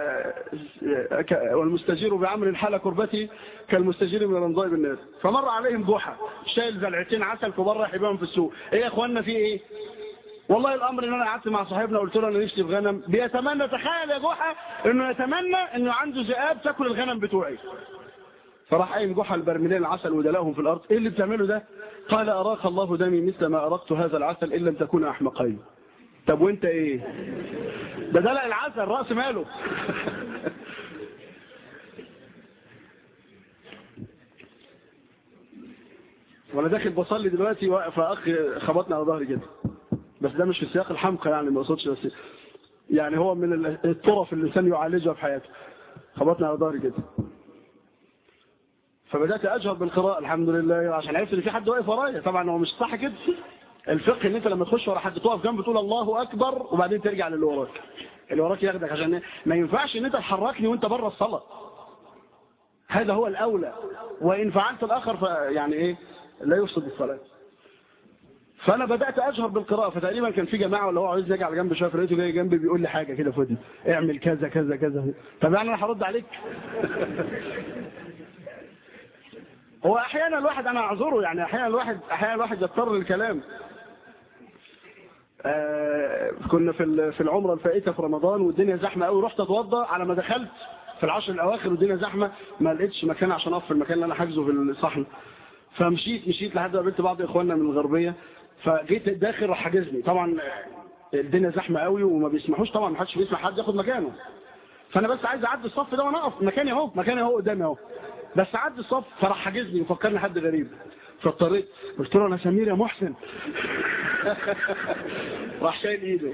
والمستجير بعمر حال كربتي كالمستجير من رمضاء بالناس فمر عليهم جحا شايل زلعتين عسل كبار رايح يبيعهم في السوق ايه يا اخوانا في ايه والله الامر ان انا قعدت مع صاحبنا قلت له انا نفسي في غنم بيتمنى تخيل يا جحا انه يتمنى انه عنده ذئاب تاكل الغنم بتوعي فراح قايم جحا البرميلين العسل ودلاهم في الارض ايه اللي بتعمله ده قال اراك الله دمي مثل ما اراقت هذا العسل ان لم تكون احمقين طب وانت ايه ده دلق العسل رأس ماله وانا داخل بصلي دلوقتي واقف اخ خبطني على ظهري كده بس ده مش في سياق الحمقى يعني ما اقصدش بس يعني هو من الطرف اللي الانسان يعالجها في حياته خبطني على ظهري كده فبدات اجهر بالقراءه الحمد لله عشان عرفت ان في حد واقف ورايا طبعا هو مش صح كده الفقه ان انت لما تخش ورا حد تقف جنبه تقول الله اكبر وبعدين ترجع للي وراك اللي وراك ياخدك عشان ما ينفعش ان انت تحركني وانت بره الصلاه هذا هو الاولى وان فعلت الاخر فيعني ايه لا يفسد الصلاه فانا بدات اجهر بالقراءه فتقريبا كان في جماعه ولا هو عايز يجي على جنب شويه لقيته جاي جنبي بيقول لي حاجه كده في ودني اعمل كذا كذا كذا طب يعني انا هرد عليك هو احيانا الواحد انا اعذره يعني احيانا الواحد احيانا الواحد يضطر للكلام آه كنا في في العمره الفائته في رمضان والدنيا زحمه قوي رحت اتوضى على ما دخلت في العشر الاواخر والدنيا زحمه ما لقيتش مكان عشان اقف في المكان اللي انا حاجزه في الصحن فمشيت مشيت لحد ما قابلت بعض اخواننا من الغربيه فجيت داخل راح حاجزني طبعا الدنيا زحمه قوي وما بيسمحوش طبعا ما حدش بيسمح حد ياخد مكانه فانا بس عايز اعدي الصف ده وانا اقف مكاني اهو مكاني اهو قدامي اهو بس اعدي الصف فراح حاجزني وفكرني حد غريب فاضطريت قلت له انا سمير يا محسن راح شايل ايده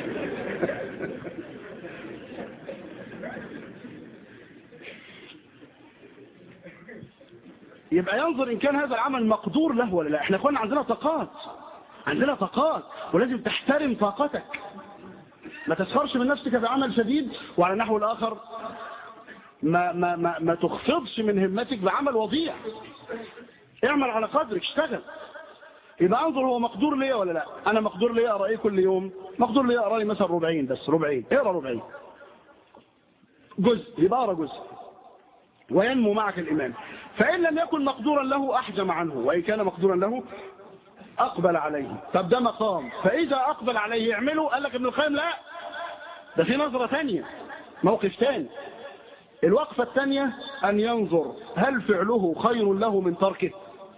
يبقى ينظر ان كان هذا العمل مقدور له ولا لا احنا كنا عندنا طاقات عندنا طاقات ولازم تحترم طاقتك ما تسخرش من نفسك بعمل شديد وعلى النحو الاخر ما, ما, ما, ما تخفضش من همتك بعمل وضيع اعمل على قدرك اشتغل يبقى انظر هو مقدور ليا ولا لا انا مقدور ليا اقرا ايه كل يوم مقدور ليا اقرا لي مثلا ربعين بس ربعين اقرا ربعين جزء يبقى اقرا جزء وينمو معك الإيمان فإن لم يكن مقدورا له أحجم عنه وإن كان مقدورا له أقبل عليه طب ده مقام فإذا أقبل عليه يعمله قال لك ابن القيم لا ده في نظرة ثانية موقف ثاني الوقفة الثانية أن ينظر هل فعله خير له من تركه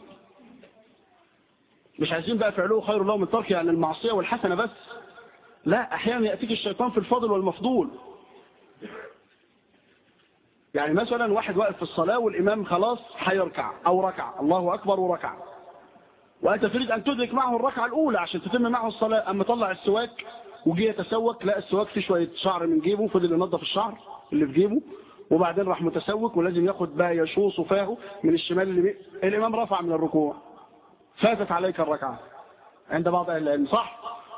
مش عايزين بقى فعله خير له من تركه يعني المعصية والحسنة بس لا أحيانا يأتيك الشيطان في الفضل والمفضول يعني مثلا واحد واقف في الصلاة والإمام خلاص هيركع أو ركع الله أكبر وركع وأنت تريد أن تدرك معه الركعة الأولى عشان تتم معه الصلاة أما طلع السواك وجي يتسوك لا السواك فيه شوية شعر من جيبه فضل ينظف الشعر اللي في جيبه وبعدين راح متسوك ولازم ياخد بقى يشوص فاه من الشمال اللي بي... الإمام رفع من الركوع فاتت عليك الركعة عند بعض أهل العلم صح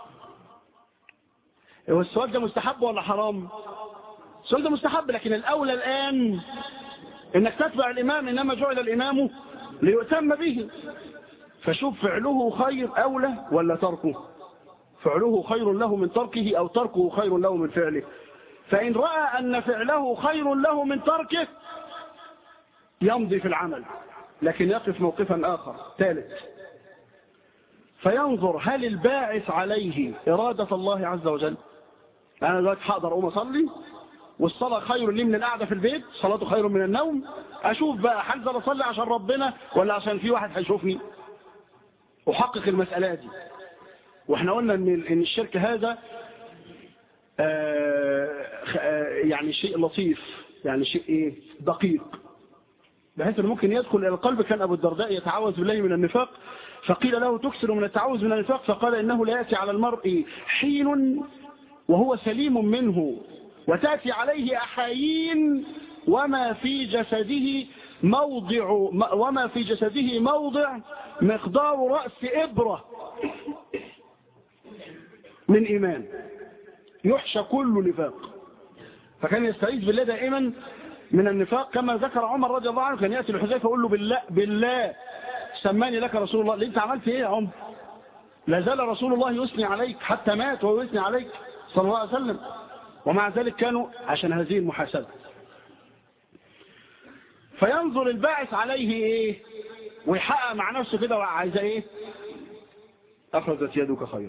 هو السواك ده مستحب ولا حرام السؤال ده مستحب لكن الأولى الآن إنك تتبع الإمام إنما جعل الإمام ليؤتم به فشوف فعله خير أولى ولا تركه فعله خير له من تركه أو تركه خير له من فعله فإن رأى أن فعله خير له من تركه يمضي في العمل لكن يقف موقفا آخر ثالث فينظر هل الباعث عليه إرادة الله عز وجل أنا دلوقتي هقدر أقوم أصلي والصلاة خير لي من القعدة في البيت صلاته خير من النوم أشوف بقى هنزل أصلي عشان ربنا ولا عشان في واحد هيشوفني أحقق المسألة دي واحنا قلنا ان ان الشرك هذا يعني شيء لطيف يعني شيء ايه دقيق بحيث انه ممكن يدخل الى القلب كان ابو الدرداء يتعوذ بالله من النفاق فقيل له تكثر من التعوذ من النفاق فقال انه لا ياتي على المرء حين وهو سليم منه وتاتي عليه احايين وما في جسده موضع وما في جسده موضع مقدار رأس إبرة من إيمان يحشى كل نفاق فكان يستعيذ بالله دائما من النفاق كما ذكر عمر رضي الله عنه كان يأتي لحذيفة يقول له بالله, بالله سماني لك رسول الله ليه انت عملت ايه يا عمر لا زال رسول الله يثني عليك حتى مات وهو يثني عليك صلى الله عليه وسلم ومع ذلك كانوا عشان هذه المحاسبة فينظر الباعث عليه ايه ويحقق مع نفسه كده وعايز ايه اخرجت يدك خيرا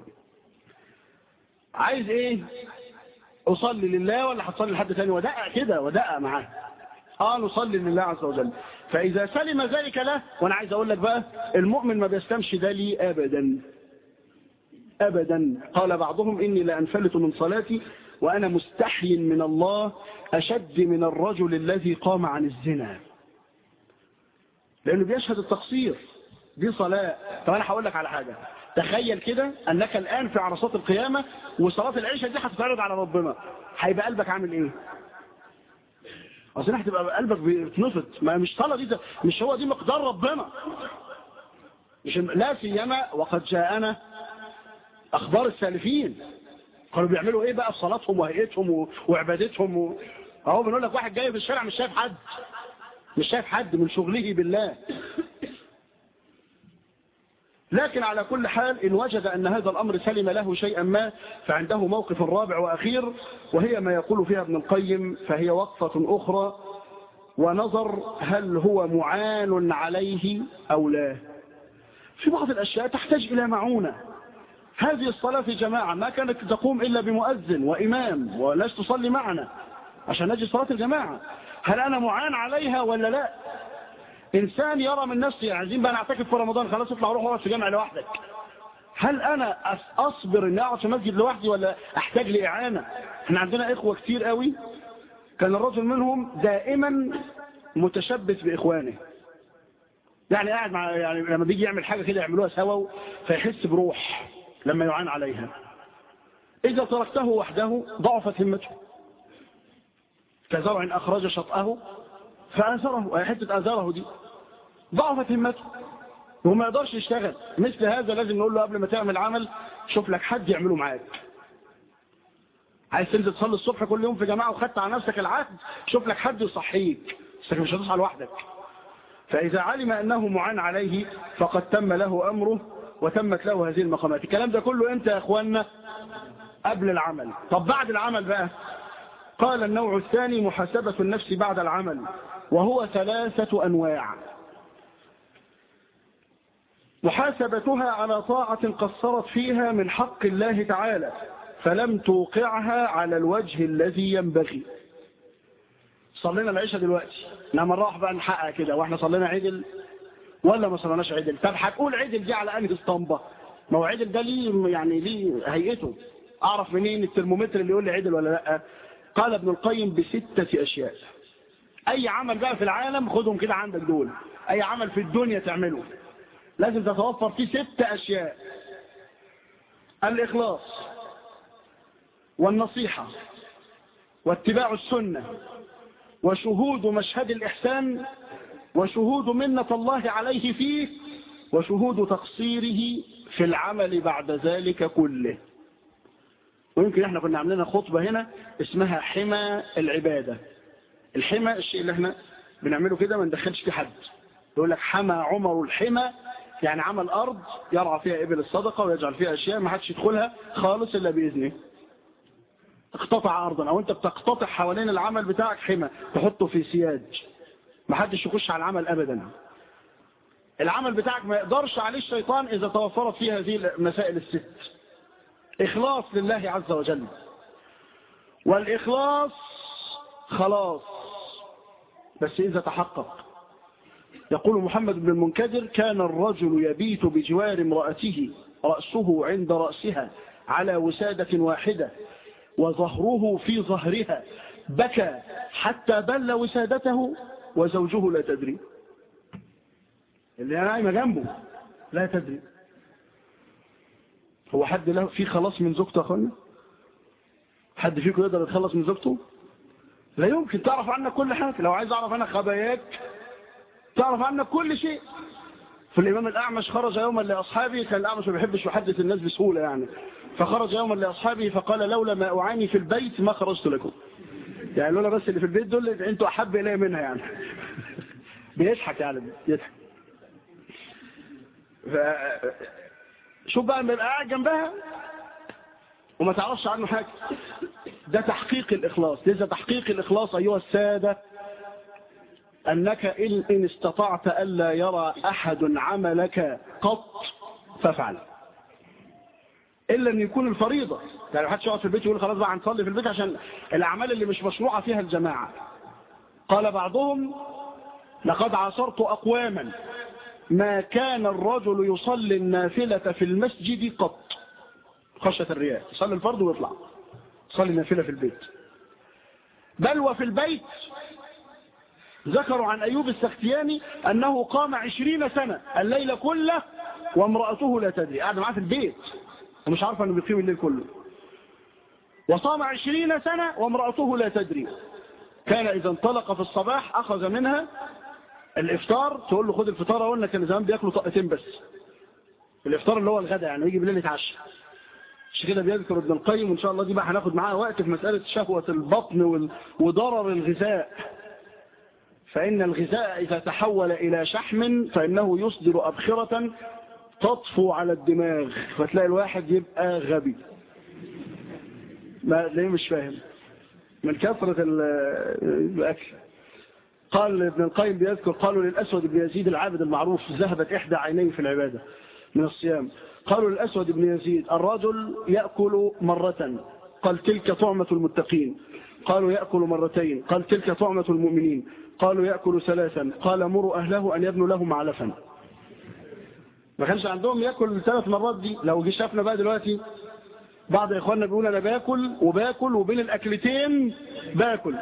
عايز ايه اصلي لله ولا هتصلي لحد تاني ودقق كده ودقق معاه اه نصلي لله عز وجل فاذا سلم ذلك له وانا عايز اقول لك بقى المؤمن ما بيستمش ده لي ابدا ابدا قال بعضهم اني لانفلت من صلاتي وانا مستحي من الله اشد من الرجل الذي قام عن الزنا لانه بيشهد التقصير دي صلاة طب انا هقول لك على حاجة تخيل كده انك الان في عرصات القيامة وصلاة العشاء دي هتتعرض على ربنا هيبقى قلبك عامل ايه اصل هتبقى قلبك بيتنفض ما مش صلاة دي مش هو دي مقدار ربنا مش لا سيما وقد جاءنا اخبار السالفين كانوا بيعملوا ايه بقى في صلاتهم وهيئتهم وعبادتهم و... اهو بنقول لك واحد جاي في الشارع مش شايف حد مش شايف حد من شغله بالله لكن على كل حال إن وجد أن هذا الأمر سلم له شيئا ما فعنده موقف رابع وأخير وهي ما يقول فيها ابن القيم فهي وقفة أخرى ونظر هل هو معان عليه أو لا في بعض الأشياء تحتاج إلى معونة هذه الصلاة في جماعة ما كانت تقوم إلا بمؤذن وإمام وناس تصلي معنا عشان نجي صلاة الجماعة هل أنا معان عليها ولا لا إنسان يرى من نفسه عايزين بقى نعتكف في رمضان خلاص اطلع روح اقعد في جامع لوحدك هل انا أس- اصبر اني اقعد في مسجد لوحدي ولا احتاج لاعانه احنا عندنا اخوه كتير قوي كان الرجل منهم دائما متشبث باخوانه يعني قاعد مع يعني لما بيجي يعمل حاجه كده يعملوها سوا فيحس بروح لما يعان عليها اذا تركته وحده ضعفت همته كزرع اخرج شطاه فاثره حته اثاره دي ضعفت همته وما يقدرش يشتغل مثل هذا لازم نقول له قبل ما تعمل عمل شوف لك حد يعمله معاك عايز تنزل تصلي الصبح كل يوم في جماعه وخدت على نفسك العهد شوف لك حد يصحيك بس مش هتصحى لوحدك فإذا علم أنه معان عليه فقد تم له أمره وتمت له هذه المقامات الكلام ده كله أنت يا أخوانا قبل العمل طب بعد العمل بقى قال النوع الثاني محاسبة النفس بعد العمل وهو ثلاثة أنواع محاسبتها على طاعة قصرت فيها من حق الله تعالى فلم توقعها على الوجه الذي ينبغي صلينا العشاء دلوقتي لما نروح بقى نحقق كده واحنا صلينا عدل ولا ما صليناش عدل طب هتقول عدل دي على انهي اسطمبه ما هو عدل ده ليه يعني ليه هيئته اعرف منين الترمومتر اللي يقول لي عدل ولا لا قال ابن القيم بستة اشياء اي عمل بقى في العالم خدهم كده عندك دول اي عمل في الدنيا تعمله لازم تتوفر فيه ست اشياء الاخلاص والنصيحة واتباع السنة وشهود مشهد الإحسان وشهود منة الله عليه فيه وشهود تقصيره في العمل بعد ذلك كله ويمكن احنا كنا عاملين خطبة هنا اسمها حمى العبادة الحمى الشيء اللي احنا بنعمله كده ما ندخلش فيه حد يقول لك حمى عمر الحمى يعني عمل أرض يرعى فيها إبل الصدقة ويجعل فيها أشياء ما حدش يدخلها خالص إلا بإذنه اقتطع أرضا أو أنت بتقتطع حوالين العمل بتاعك حمى تحطه في سياج ما حدش يخش على العمل أبدا العمل بتاعك ما يقدرش عليه الشيطان إذا توفرت فيه هذه المسائل الست إخلاص لله عز وجل والإخلاص خلاص بس إذا تحقق يقول محمد بن المنكدر كان الرجل يبيت بجوار امرأته رأسه عند رأسها على وسادة واحدة وظهره في ظهرها بكى حتى بل وسادته وزوجه لا تدري اللي نايمة جنبه لا تدري هو حد له في خلاص من زوجته أخوانا حد فيكم يقدر يتخلص من زوجته لا يمكن تعرف عنك كل حاجة لو عايز أعرف أنا خباياك تعرف عنك كل شيء فالإمام الأعمش خرج يوما لأصحابه كان الأعمش ما بيحبش يحدث الناس بسهولة يعني فخرج يوما لأصحابه فقال لولا ما أعاني في البيت ما خرجت لكم يعني لولا بس اللي في البيت دول انتوا أحب إلي منها يعني بيضحك يعني يضحك ف... شوف بقى لما يبقى قاعد جنبها وما تعرفش عنه حاجة ده تحقيق الإخلاص لذا تحقيق الإخلاص أيها السادة أنك إن, إن استطعت ألا يرى أحد عملك قط فافعل إلا أن يكون الفريضة يعني محدش يقعد في البيت يقول خلاص بقى هنصلي في البيت عشان الأعمال اللي مش مشروعة فيها الجماعة قال بعضهم لقد عاصرت أقواما ما كان الرجل يصلي النافلة في المسجد قط خشية الرياء يصلي الفرض ويطلع يصلي النافلة في البيت بل وفي البيت ذكروا عن أيوب السختياني أنه قام عشرين سنة الليل كله وامرأته لا تدري قاعد معاه في البيت ومش عارفة أنه بيقيم الليل كله وصام عشرين سنة وامرأته لا تدري كان إذا انطلق في الصباح أخذ منها الإفطار تقول له خد الفطار قلنا كان زمان بياكلوا طقتين بس الإفطار اللي هو الغداء يعني يجي بالليل يتعشى مش كده بيذكر ابن القيم وإن شاء الله دي بقى هناخد معاها وقت في مسألة شهوة البطن وضرر الغذاء فإن الغذاء إذا تحول إلى شحم فإنه يصدر أبخرة تطفو على الدماغ فتلاقي الواحد يبقى غبي ما ليه مش فاهم من كثرة الأكل قال ابن القيم بيذكر قالوا للأسود بن يزيد العابد المعروف ذهبت إحدى عينيه في العبادة من الصيام قالوا للأسود بن يزيد الرجل يأكل مرة قال تلك طعمة المتقين قالوا يأكل مرتين قال تلك طعمة المؤمنين قالوا يأكل ثلاثا قال مروا أهله أن يبنوا له معلفا ما كانش عندهم ياكل ثلاث مرات دي لو جه شافنا بقى دلوقتي بعض اخواننا بيقول انا باكل وباكل وبين الاكلتين باكل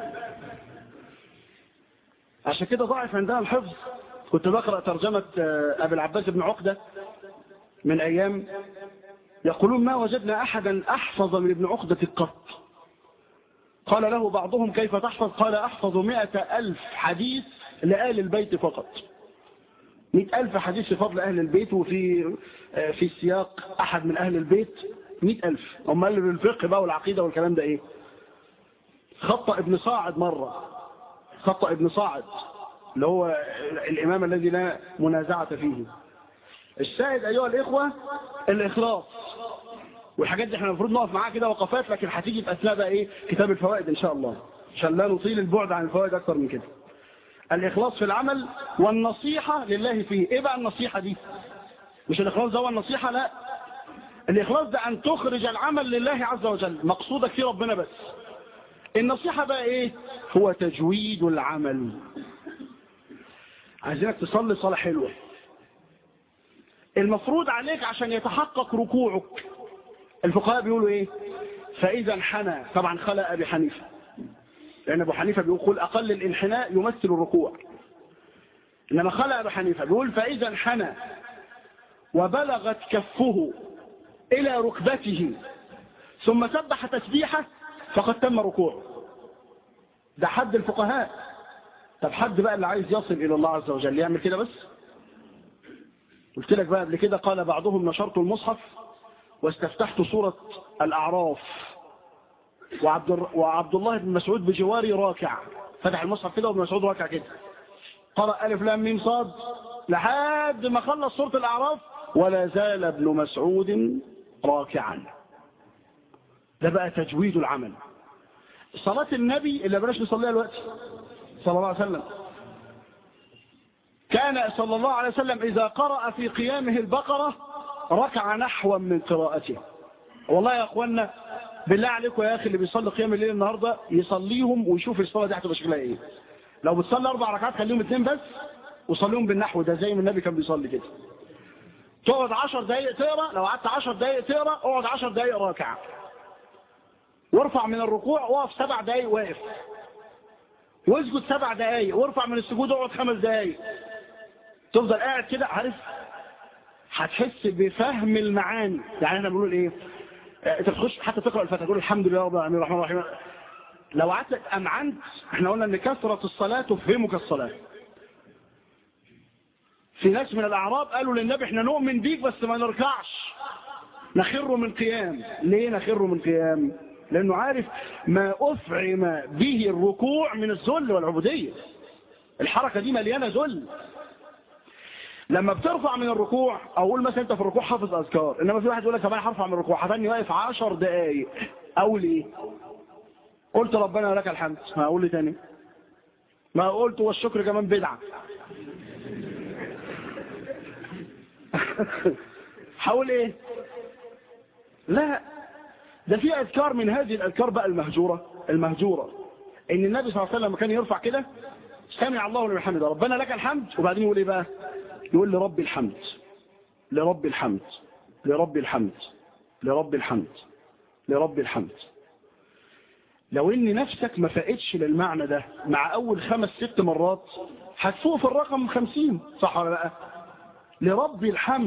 عشان كده ضعف عندنا الحفظ كنت بقرا ترجمه ابي العباس بن عقده من ايام يقولون ما وجدنا احدا احفظ من ابن عقده قط قال له بعضهم كيف تحفظ قال احفظ مئة الف حديث لآل البيت فقط مئة ألف حديث في فضل أهل البيت وفي في سياق أحد من أهل البيت مئة ألف هم قالوا الفقه بقى والعقيدة والكلام ده إيه خطأ ابن صاعد مرة خطأ ابن صاعد اللي هو الإمام الذي لا منازعة فيه الشاهد أيها الإخوة الإخلاص والحاجات دي احنا المفروض نقف معاها كده وقفات لكن هتيجي في أثناء بقى إيه كتاب الفوائد إن شاء الله عشان لا نطيل البعد عن الفوائد أكثر من كده الإخلاص في العمل والنصيحة لله فيه إيه بقى النصيحة دي مش الإخلاص ده هو النصيحة لا الإخلاص ده أن تخرج العمل لله عز وجل مقصودك فيه ربنا بس النصيحة بقى إيه هو تجويد العمل عايزينك تصلي صلاة حلوة المفروض عليك عشان يتحقق ركوعك الفقهاء بيقولوا إيه فإذا انحنى طبعا خلق أبي حنيفة لأن أبو حنيفة بيقول أقل الانحناء يمثل الركوع إنما خلق أبو حنيفة بيقول فإذا انحنى وبلغت كفه إلى ركبته ثم سبح تسبيحه فقد تم ركوعه ده حد الفقهاء طب حد بقى اللي عايز يصل إلى الله عز وجل يعمل كده بس قلت لك بقى قبل كده قال بعضهم نشرت المصحف واستفتحت سورة الأعراف وعبد, وعبد الله بن مسعود بجواري راكع فتح المصحف كده وابن مسعود راكع كده قرأ ألف لام ميم صاد لحد ما خلص سورة الأعراف ولا زال ابن مسعود راكعا ده بقى تجويد العمل صلاة النبي اللي بلاش نصليها دلوقتي صلى الله عليه وسلم كان صلى الله عليه وسلم إذا قرأ في قيامه البقرة ركع نحوا من قراءته والله يا أخوانا بالله عليكم يا أخي اللي بيصلي قيام الليل النهاردة يصليهم ويشوف الصلاة دي هتبقى شكلها إيه لو بتصلي أربع ركعات خليهم اثنين بس وصليهم بالنحو ده زي ما النبي كان بيصلي كده تقعد عشر دقايق تقرا لو قعدت عشر دقايق تقرا اقعد عشر دقايق راكع وارفع من الركوع واقف سبع دقايق واقف واسجد سبع دقايق وارفع من السجود اقعد خمس دقايق تفضل قاعد كده عارف هتحس بفهم المعاني يعني احنا بنقول ايه انت تخش حتى تقرا الفاتحه تقول الحمد لله رب العالمين الرحمن الرحيم لو قعدت امعنت احنا قلنا ان كثره الصلاه تفهمك الصلاه في ناس من الاعراب قالوا للنبي احنا نؤمن بيك بس ما نركعش نخر من قيام ليه نخر من قيام لانه عارف ما افعم به الركوع من الذل والعبوديه الحركه دي مليانه ذل لما بترفع من الركوع اقول مثلا انت في الركوع حافظ اذكار انما في واحد يقول لك طب انا هرفع من الركوع هتاني واقف 10 دقائق اقول ايه قلت ربنا لك الحمد ما اقول لي تاني ما قلت والشكر كمان بدعه هقول ايه لا ده في اذكار من هذه الاذكار بقى المهجوره المهجوره ان النبي صلى الله عليه وسلم لما كان يرفع كده سمع الله لمن حمده ربنا لك الحمد وبعدين يقول ايه بقى يقول لرب الحمد لرب الحمد لرب الحمد لرب الحمد لرب الحمد لو ان نفسك ما فاقتش للمعنى ده مع اول خمس ست مرات هتفوق في الرقم خمسين صح ولا لا لرب الحمد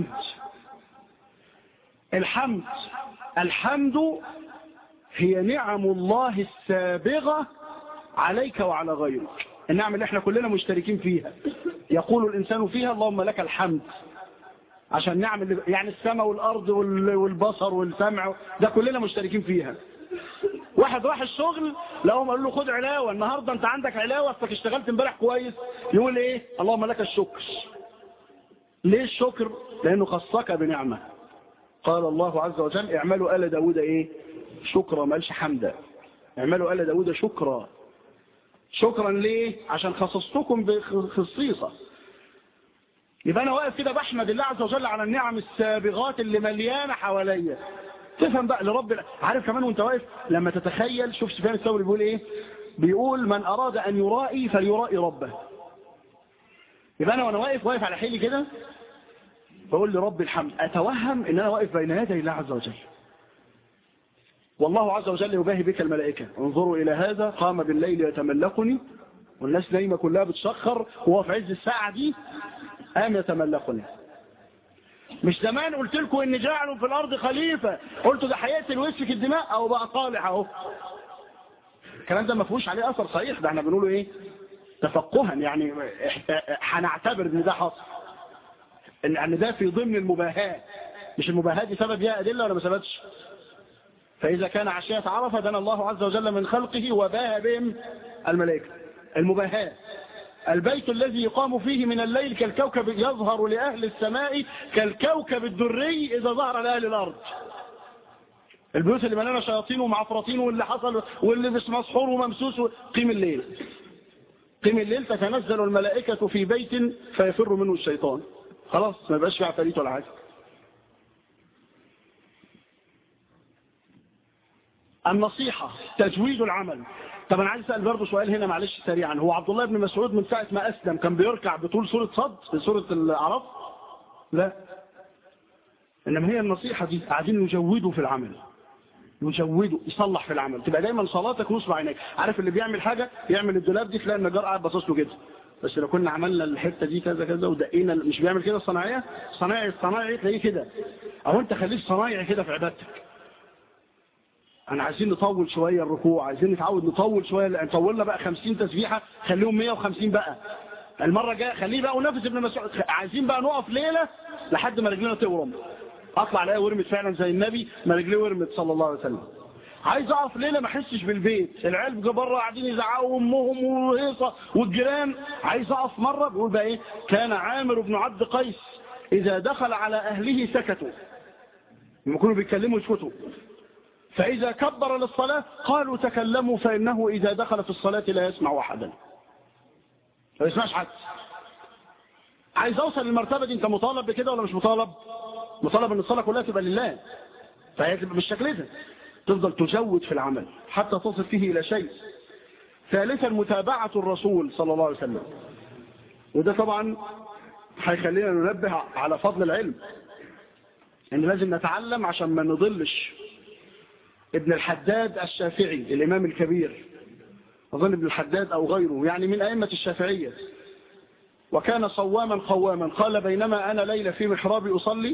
الحمد الحمد هي نعم الله السابغة عليك وعلى غيرك النعم اللي احنا كلنا مشتركين فيها يقول الإنسان فيها اللهم لك الحمد عشان نعم اللي يعني السماء والأرض والبصر والسمع ده كلنا مشتركين فيها واحد راح الشغل لهم قالوا له خد علاوة النهاردة انت عندك علاوة اصلك اشتغلت امبارح كويس يقول ايه اللهم لك الشكر ليه الشكر لانه خصك بنعمة قال الله عز وجل اعملوا آل داود ايه شكرا ما قالش حمدا اعملوا آل داود شكرا شكرا ليه عشان خصصتكم بخصيصة يبقى انا واقف كده بحمد الله عز وجل على النعم السابغات اللي مليانة حواليا تفهم بقى لرب عارف كمان وانت واقف لما تتخيل شوف سفيان الثوري بيقول ايه بيقول من اراد ان يرائي فليرائي ربه يبقى انا وانا واقف واقف على حيلي كده بقول لرب الحمد أتوهم إن أنا واقف بين يدي الله عز وجل والله عز وجل يباهي بك الملائكة انظروا إلى هذا قام بالليل يتملقني والناس نايمة كلها بتشخر وهو في عز الساعة دي قام يتملقني مش زمان قلت لكم ان جعلوا في الارض خليفة قلتوا ده هيقتل ويسفك الدماء او بقى صالح اهو الكلام ده ما فيهوش عليه اثر صحيح ده احنا بنقوله ايه تفقها يعني هنعتبر ان ده حصل ان ده في ضمن المباهاة مش المباهاة دي سبب ليها ادله ولا ما سببش فاذا كان عشية عرفة دنا الله عز وجل من خلقه وباهى بهم الملائكة المباهاة البيت الذي يقام فيه من الليل كالكوكب يظهر لأهل السماء كالكوكب الدري إذا ظهر لأهل الأرض البيوت اللي مليانه شياطين ومعفرطين واللي حصل واللي مش مسحور وممسوس قيم الليل قيم الليل تتنزل الملائكة في بيت فيفر منه الشيطان خلاص ما يبقاش في عفاريت ولا حاجة النصيحة تجويد العمل طب انا عايز اسال برضه سؤال هنا معلش سريعا هو عبد الله بن مسعود من ساعه ما اسلم كان بيركع بطول سوره صد في سوره الاعراف لا انما هي النصيحه دي قاعدين يجودوا في العمل يجودوا يصلح في العمل تبقى دايما صلاتك نصب عينيك عارف اللي بيعمل حاجه يعمل الدولاب دي تلاقي النجار قاعد باصص له كده بس لو كنا عملنا الحته دي كذا كذا ودقينا مش بيعمل كده الصناعيه صنايعي الصنايعي تلاقيه كده او انت خليك صنايعي كده في عبادتك انا عايزين نطول شوية الركوع عايزين نتعود نطول شوية لان طولنا بقى 50 تسبيحة خليهم 150 بقى المرة الجايه خليه بقى ونفس ابن مسعود عايزين بقى نقف ليلة لحد ما رجلنا تورم اطلع الاقي ورمت فعلا زي النبي ما رجليه ورمت صلى الله عليه وسلم عايز اقف ليلة ما احسش بالبيت العيال بره قاعدين يزعقوا امهم وهيصه والجيران عايز اقف مرة بيقول بقى ايه كان عامر بن عبد قيس اذا دخل على اهله سكتوا لما يكونوا بيتكلموا يسكتوا فإذا كبر للصلاة قالوا تكلموا فإنه إذا دخل في الصلاة لا يسمع أحدا ما يسمعش حد عايز أوصل للمرتبة دي أنت مطالب بكده ولا مش مطالب مطالب أن الصلاة كلها تبقى لله فهي تبقى بالشكل ده تفضل تجود في العمل حتى تصل فيه إلى شيء ثالثا متابعة الرسول صلى الله عليه وسلم وده طبعا هيخلينا ننبه على فضل العلم ان لازم نتعلم عشان ما نضلش ابن الحداد الشافعي الإمام الكبير أظن ابن الحداد أو غيره يعني من أئمة الشافعية وكان صواما قواما قال بينما أنا ليلة في محرابي أصلي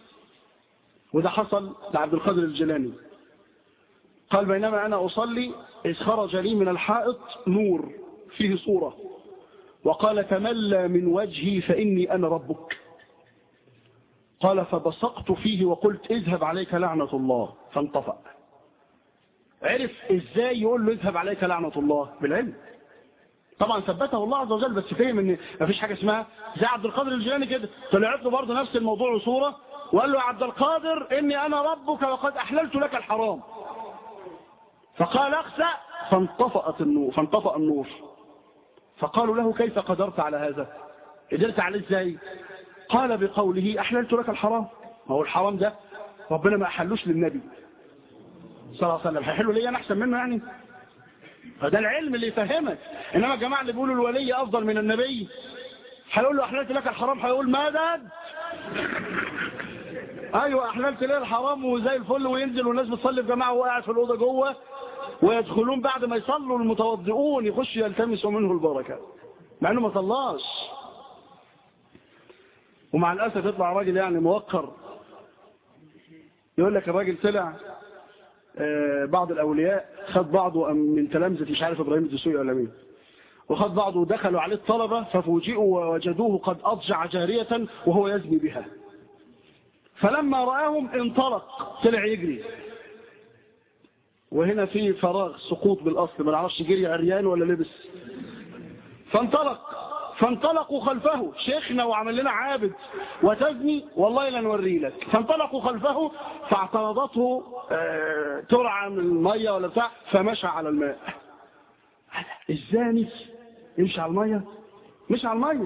وده حصل لعبد القادر الجيلاني قال بينما أنا أصلي إذ خرج لي من الحائط نور فيه صورة وقال تملى من وجهي فإني أنا ربك قال فبصقت فيه وقلت اذهب عليك لعنة الله فانطفأ عرف ازاي يقول له اذهب عليك لعنة الله بالعلم طبعا ثبته الله عز وجل بس فهم ان مفيش حاجة اسمها زي عبد القادر الجيلاني كده طلعت له برضه نفس الموضوع وصورة وقال له يا عبد القادر اني انا ربك وقد احللت لك الحرام فقال اخسأ فانطفأت النور فانطفأ النور فقالوا له كيف قدرت على هذا قدرت عليه ازاي قال بقوله احللت لك الحرام ما هو الحرام ده ربنا ما احلوش للنبي صلى الله عليه وسلم هيحلوا لي انا احسن منه يعني فده العلم اللي يفهمك انما الجماعه اللي بيقولوا الولي افضل من النبي هيقول له احللت لك الحرام هيقول ماذا ايوه احللت ليه الحرام وزي الفل وينزل والناس بتصلي في جماعه وقاعد في الاوضه جوه ويدخلون بعد ما يصلوا المتوضئون يخش يلتمسوا منه البركه مع انه ما صلاش ومع الاسف يطلع راجل يعني موقر يقول لك الراجل طلع بعض الأولياء خد بعضه من تلامذة مش عارف إبراهيم الدسوقي ولا مين وخد بعضه ودخلوا عليه الطلبة ففوجئوا ووجدوه قد أضجع جارية وهو يزني بها فلما رآهم انطلق طلع يجري وهنا في فراغ سقوط بالأصل ما نعرفش جري عريان ولا لبس فانطلق فانطلقوا خلفه شيخنا وعمل لنا عابد وتزني والله لا نوري لك فانطلقوا خلفه فاعترضته اه ترعى من المية ولا بتاع فمشى على الماء الزاني يمشي على المية مش على المية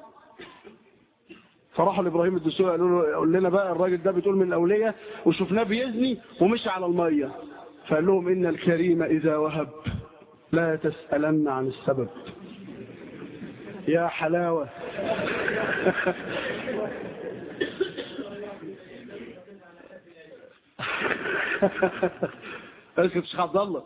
فراحوا لابراهيم الدسوقي قالوا له قول لنا بقى الراجل ده بتقول من الاوليه وشفناه بيزني ومشي على الميه فقال لهم ان الكريم اذا وهب لا تسالن عن السبب يا حلاوة اسكت الشيخ عبد الله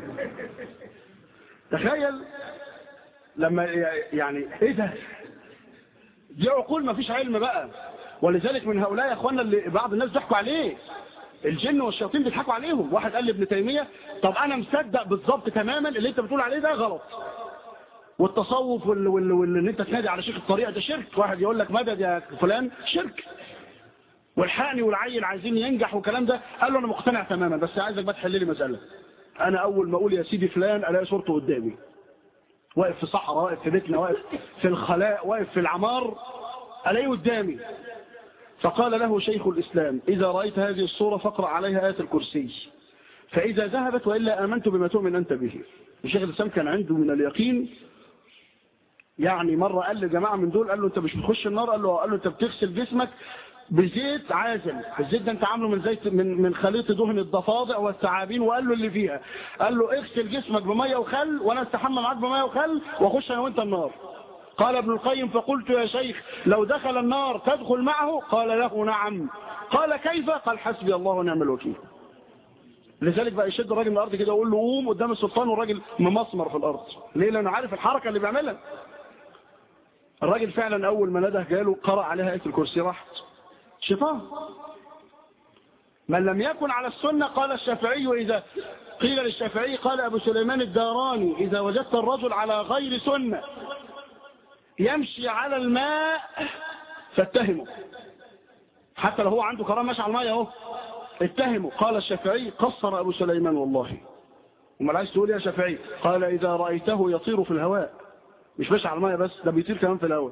تخيل لما يعني ايه ده دي عقول ما فيش علم بقى ولذلك من هؤلاء يا اخوانا اللي بعض الناس ضحكوا عليه الجن والشياطين بيضحكوا عليهم واحد قال لابن تيميه طب انا مصدق بالظبط تماما اللي انت بتقول عليه ده غلط والتصوف وال وال وال ان انت تنادي على شيخ الطريقه ده شرك واحد يقول لك مدد يا فلان شرك والحقني والعيل عايزين ينجح والكلام ده قال له انا مقتنع تماما بس عايزك بقى تحل لي مساله انا اول ما اقول يا سيدي فلان الاقي صورته قدامي واقف في صحراء واقف في بيتنا واقف في الخلاء واقف في العمار الاقيه قدامي فقال له شيخ الإسلام إذا رأيت هذه الصورة فاقرأ عليها آية الكرسي فإذا ذهبت وإلا آمنت بما تؤمن أنت به الشيخ الإسلام كان عنده من اليقين يعني مرة قال لجماعة من دول قال له أنت مش بتخش النار قال له قال له أنت بتغسل جسمك بزيت عازل الزيت ده انت عامله من زيت من من خليط دهن الضفادع والثعابين وقال له اللي فيها قال له اغسل جسمك بميه وخل وانا استحمى معاك بميه وخل واخش انا وانت النار قال ابن القيم فقلت يا شيخ لو دخل النار تدخل معه قال له نعم قال كيف قال حسبي الله ونعم الوكيل لذلك بقى يشد الراجل من الارض كده ويقول له قوم قدام السلطان والراجل ممسمر في الارض ليه لانه عارف الحركه اللي بيعملها الراجل فعلا اول ما نده جاله قرأ عليها ايه الكرسي راحت شيطان من لم يكن على السنة قال الشافعي إذا قيل للشافعي قال أبو سليمان الداراني إذا وجدت الرجل على غير سنة يمشي على الماء فاتهمه حتى لو هو عنده كرام ماشي على الماء اهو اتهمه قال الشافعي قصر أبو سليمان والله وما عايز تقول يا شافعي قال إذا رأيته يطير في الهواء مش ماشي على الماء بس ده بيطير كمان في الهواء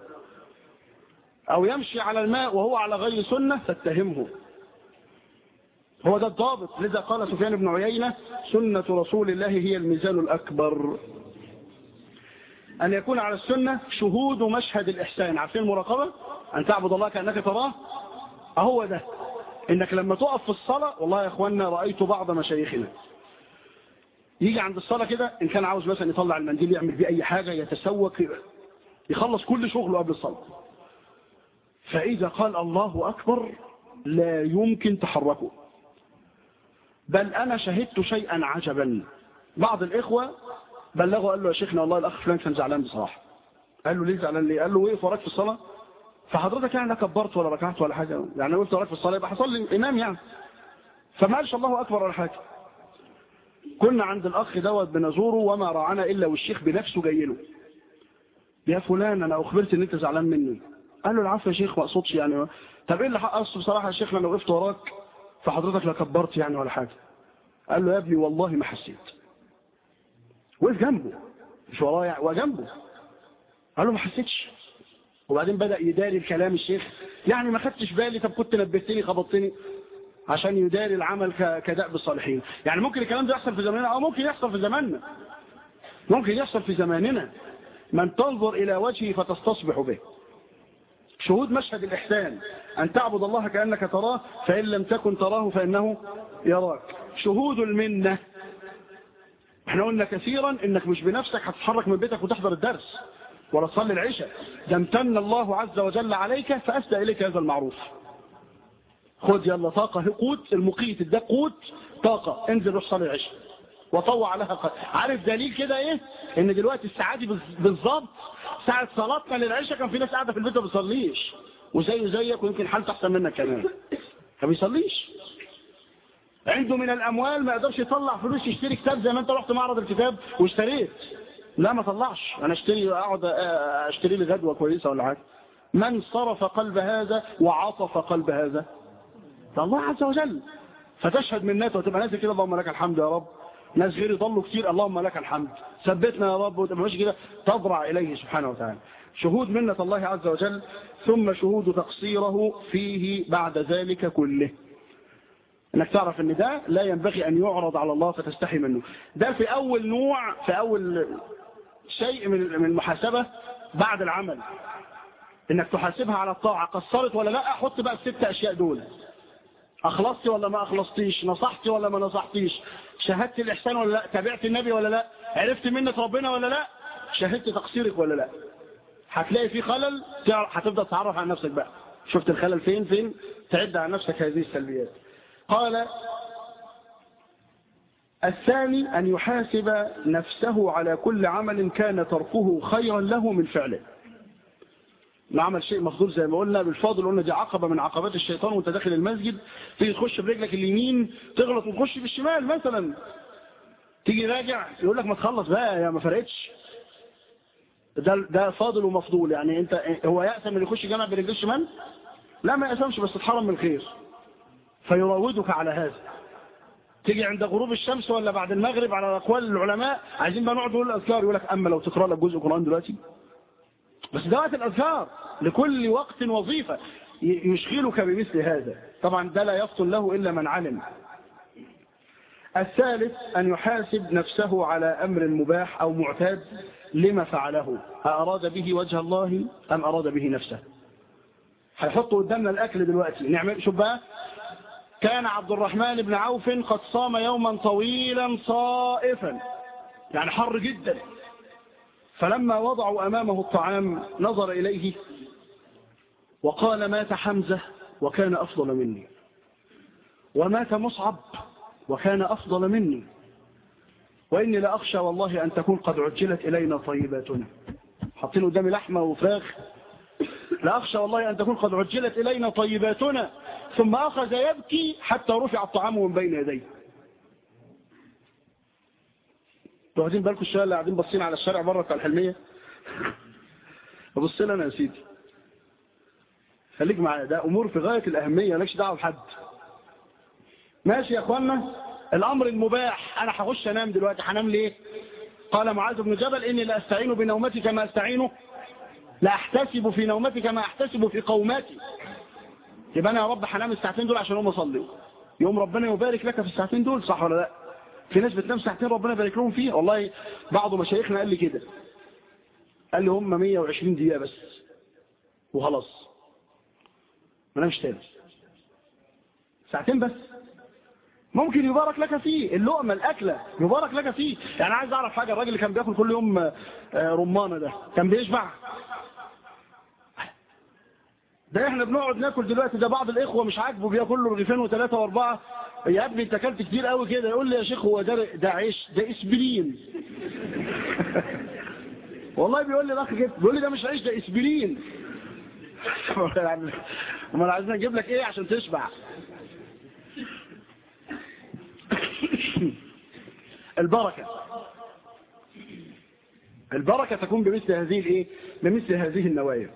أو يمشي على الماء وهو على غير سنة فاتهمه هو ده الضابط لذا قال سفيان بن عيينة سنة رسول الله هي الميزان الأكبر أن يكون على السنة شهود مشهد الإحسان عارفين المراقبة أن تعبد الله كأنك تراه أهو ده إنك لما تقف في الصلاة والله يا أخوانا رأيت بعض مشايخنا يجي عند الصلاة كده إن كان عاوز مثلا يطلع المنديل يعمل بيه أي حاجة يتسوق يخلص كل شغله قبل الصلاة فإذا قال الله أكبر لا يمكن تحركه بل أنا شهدت شيئا عجبا بعض الإخوة بلغوا قال له يا شيخنا والله الأخ فلان كان زعلان بصراحة قال له ليه زعلان ليه قال له وقف وراك في الصلاة فحضرتك يعني لا كبرت ولا ركعت ولا حاجة يعني وقفت وراك في الصلاة يبقى حصل لي إمام يعني فما قالش الله أكبر ولا حاجة كنا عند الأخ دوت بنزوره وما رعانا إلا والشيخ بنفسه جاي له يا فلان أنا أخبرت إن أنت زعلان مني قال له العفو يا شيخ ما أقصدش يعني طب إيه اللي حقص بصراحة يا شيخ أنا وقفت وراك فحضرتك لا كبرت يعني ولا حاجة قال له يا ابني والله ما حسيت وقف جنبه مش وراه يعني وجنبه قال له ما حسيتش وبعدين بدأ يداري الكلام الشيخ يعني ما خدتش بالي طب كنت نبهتني خبطتني عشان يداري العمل كدأب الصالحين يعني ممكن الكلام ده يحصل في زماننا او ممكن يحصل في زماننا ممكن يحصل في زماننا من تنظر إلى وجهه فتصتصبح به شهود مشهد الإحسان أن تعبد الله كأنك تراه فإن لم تكن تراه فإنه يراك شهود المنة احنا قلنا كثيرا انك مش بنفسك هتتحرك من بيتك وتحضر الدرس ولا تصلي العشاء ده امتن الله عز وجل عليك فأسدى إليك هذا المعروف خد يلا طاقة قوت المقيت ده قوت طاقة انزل روح صلي العشاء وطوع لها قد. عارف دليل كده ايه ان دلوقتي الساعة دي بالظبط ساعة صلاتنا للعشاء كان في ناس قاعدة في البيت ما بيصليش وزيه زيك ويمكن حالته احسن منك كمان ما بيصليش عنده من الاموال ما يقدرش يطلع فلوس يشتري كتاب زي ما انت رحت معرض الكتاب واشتريت لا ما طلعش انا اشتري اقعد اشتري لي غدوه كويسه ولا حاجه من صرف قلب هذا وعطف قلب هذا الله عز وجل فتشهد منته وتبقى نازل كده اللهم لك الحمد يا رب ناس غيري ضلوا كتير اللهم لك الحمد ثبتنا يا رب وتبقى ماشي كده تضرع اليه سبحانه وتعالى شهود منة الله عز وجل ثم شهود تقصيره فيه بعد ذلك كله انك تعرف ان ده لا ينبغي ان يعرض على الله فتستحي منه ده في اول نوع في اول شيء من من المحاسبة بعد العمل انك تحاسبها على الطاعة قصرت ولا لا حط بقى الست اشياء دول اخلصتي ولا ما اخلصتيش نصحتي ولا ما نصحتيش شهدت الاحسان ولا لا تابعت النبي ولا لا عرفت منة ربنا ولا لا شهدت تقصيرك ولا لا هتلاقي في خلل هتبدأ تعرف عن نفسك بقى شفت الخلل فين فين تعد عن نفسك هذه السلبيات قال الثاني أن يحاسب نفسه على كل عمل كان تركه خيرا له من فعله ما عمل شيء مفضول زي ما قلنا بالفاضل قلنا دي عقبة من عقبات الشيطان وانت داخل المسجد تيجي تخش برجلك اليمين تغلط وتخش بالشمال مثلا تيجي راجع يقول لك ما تخلص بقى يا ما فرقتش ده ده فاضل ومفضول يعني انت هو يأسم اللي يخش جامع برجل الشمال لا ما يأسمش بس اتحرم من الخير فيراودك على هذا تيجي عند غروب الشمس ولا بعد المغرب على اقوال العلماء عايزين بقى نقعد نقول الاذكار يقول لك اما لو تقرا لك جزء قران دلوقتي بس ده وقت الاذكار لكل وقت وظيفه يشغلك بمثل هذا طبعا ده لا يفطن له الا من علم الثالث أن يحاسب نفسه على أمر مباح أو معتاد لما فعله أراد به وجه الله أم أراد به نفسه هيحطوا قدامنا الأكل دلوقتي نعمل شوف بقى كان عبد الرحمن بن عوف قد صام يوما طويلا صائفا يعني حر جدا فلما وضعوا أمامه الطعام نظر إليه وقال مات حمزة وكان أفضل مني ومات مصعب وكان أفضل مني وإني لأخشى والله أن تكون قد عجلت إلينا طيباتنا حاطين قدامي لحمة وفراخ لأخشى والله أن تكون قد عجلت إلينا طيباتنا ثم أخذ يبكي حتى رفع الطعام من بين يديه واخدين بالكم الشوية اللي قاعدين باصين على الشارع بره بتاع الحلمية بص لنا يا سيدي خليك معايا ده أمور في غاية الأهمية مالكش دعوه بحد ماشي يا اخوانا الامر المباح انا هخش انام دلوقتي هنام ليه قال معاذ بن جبل اني لا استعين بنومتي كما استعين لا احتسب في نومتي كما احتسب في قومتي يبقى انا يا رب هنام الساعتين دول عشان اقوم اصلي يوم ربنا يبارك لك في الساعتين دول صح ولا لا في ناس بتنام ساعتين ربنا يبارك لهم فيها والله بعض مشايخنا قال لي كده قال لي هم 120 دقيقه بس وخلاص ما نامش تاني ساعتين بس ممكن يبارك لك فيه اللقمة الأكلة يبارك لك فيه يعني عايز أعرف حاجة الراجل اللي كان بياكل كل يوم رمانة ده كان بيشبع ده احنا بنقعد ناكل دلوقتي ده بعض الإخوة مش عاجبه بياكل له رغيفين وثلاثة وأربعة يا ابني انت اكلت كتير قوي كده يقول لي يا شيخ هو ده ده عيش ده اسبرين والله بيقول لي الاخ كده بيقول لي ده مش عيش ده اسبرين امال عايزين نجيب لك ايه عشان تشبع البركة البركة تكون بمثل هذه الايه بمثل هذه النوايا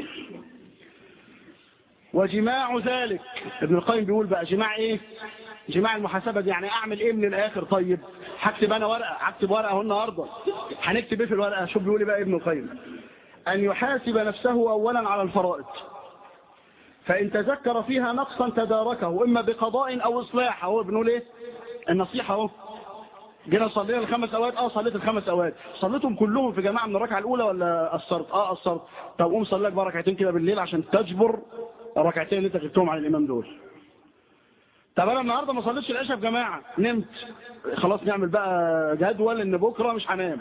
وجماع ذلك ابن القيم بيقول بقى جماع ايه جماع المحاسبة دي يعني اعمل ايه من الاخر طيب هكتب انا ورقة هكتب ورقة اهو النهاردة هنكتب ايه في الورقة شوف بيقول بقى ابن القيم ان يحاسب نفسه اولا على الفرائض فان تذكر فيها نقصا تداركه اما بقضاء او اصلاح اهو بنقول ايه النصيحة اهو جينا صلينا الخمس اوقات اه صليت الخمس اوقات صليتهم كلهم في جماعه من الركعه الاولى ولا قصرت اه قصرت طب قوم صلي لك بقى ركعتين كده بالليل عشان تجبر الركعتين اللي انت جبتهم على الامام دول طب انا النهارده ما صليتش العشاء في جماعه نمت خلاص نعمل بقى جدول ان بكره مش هنام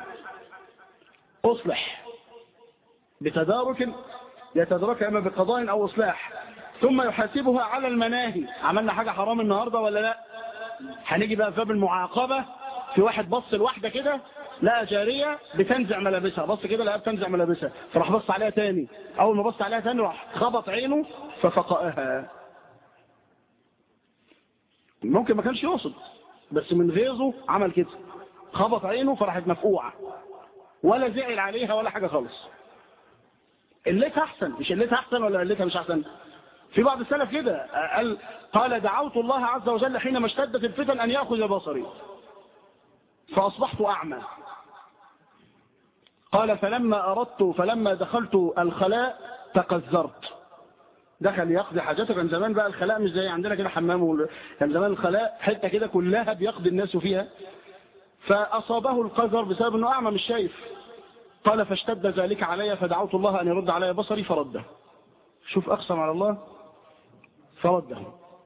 اصلح بتدارك يتدارك اما بقضاء او اصلاح ثم يحاسبها على المناهي عملنا حاجه حرام النهارده ولا لا هنيجي بقى في باب المعاقبه في واحد بص لواحده كده لقى جارية بتنزع ملابسها بص كده لقى بتنزع ملابسها فراح بص عليها تاني اول ما بص عليها تاني راح خبط عينه ففقأها ممكن ما كانش يقصد بس من غيظه عمل كده خبط عينه فراحت مفقوعة ولا زعل عليها ولا حاجة خالص قلتها احسن مش قلتها احسن ولا قلتها مش احسن في بعض السلف كده قال قال دعوت الله عز وجل حينما اشتدت الفتن ان ياخذ بصري فأصبحت أعمى قال فلما أردت فلما دخلت الخلاء تقذرت دخل يقضي حاجته كان زمان بقى الخلاء مش زي عندنا كده حمام كان زمان الخلاء حتة كده كلها بيقضي الناس فيها فأصابه القذر بسبب أنه أعمى مش شايف قال فاشتد ذلك علي فدعوت الله أن يرد علي بصري فرده شوف أقسم على الله فرده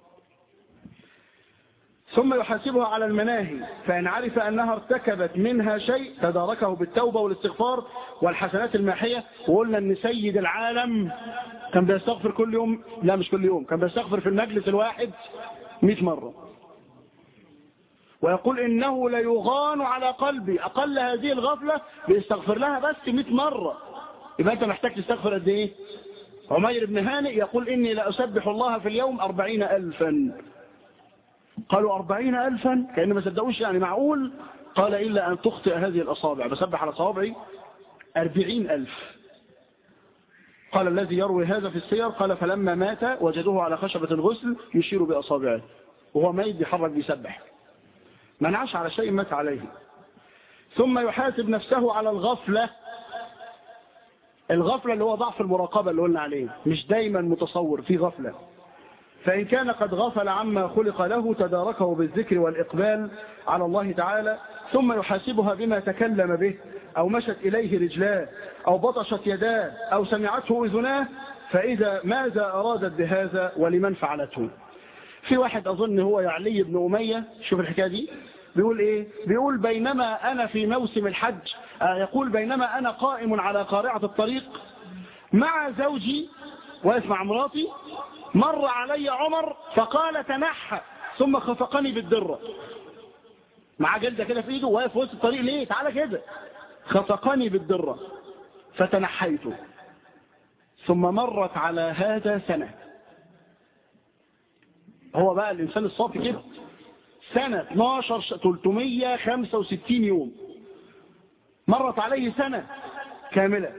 ثم يحاسبها على المناهي فإن عرف أنها ارتكبت منها شيء تداركه بالتوبة والاستغفار والحسنات الماحية وقلنا أن سيد العالم كان بيستغفر كل يوم لا مش كل يوم كان بيستغفر في المجلس الواحد 100 مرة ويقول إنه ليغان على قلبي أقل هذه الغفلة بيستغفر لها بس 100 مرة يبقى أنت محتاج تستغفر قد إيه عمير بن هانئ يقول إني لأسبح الله في اليوم أربعين ألفا قالوا أربعين ألفا كأن ما صدقوش يعني معقول قال إلا أن تخطئ هذه الأصابع بسبح على صوابعي أربعين ألف قال الذي يروي هذا في السير قال فلما مات وجدوه على خشبة الغسل يشير بأصابعه وهو ميت بيحرك بيسبح من عاش على شيء مات عليه ثم يحاسب نفسه على الغفلة الغفلة اللي هو ضعف المراقبة اللي قلنا عليه مش دايما متصور في غفلة فإن كان قد غفل عما خلق له تداركه بالذكر والإقبال على الله تعالى ثم يحاسبها بما تكلم به أو مشت إليه رجلاه أو بطشت يداه أو سمعته أذناه فإذا ماذا أرادت بهذا ولمن فعلته في واحد أظن هو يعلي بن أمية شوف الحكاية دي بيقول إيه بيقول بينما أنا في موسم الحج يقول بينما أنا قائم على قارعة الطريق مع زوجي واسمع مراتي مر علي عمر فقال تنحى ثم خفقني بالدرة مع جلدة كده في ايده واقف وسط الطريق ليه تعالى كده خفقني بالدرة فتنحيت ثم مرت على هذا سنة هو بقى الإنسان الصافي كده سنة 12 365 يوم مرت عليه سنة كاملة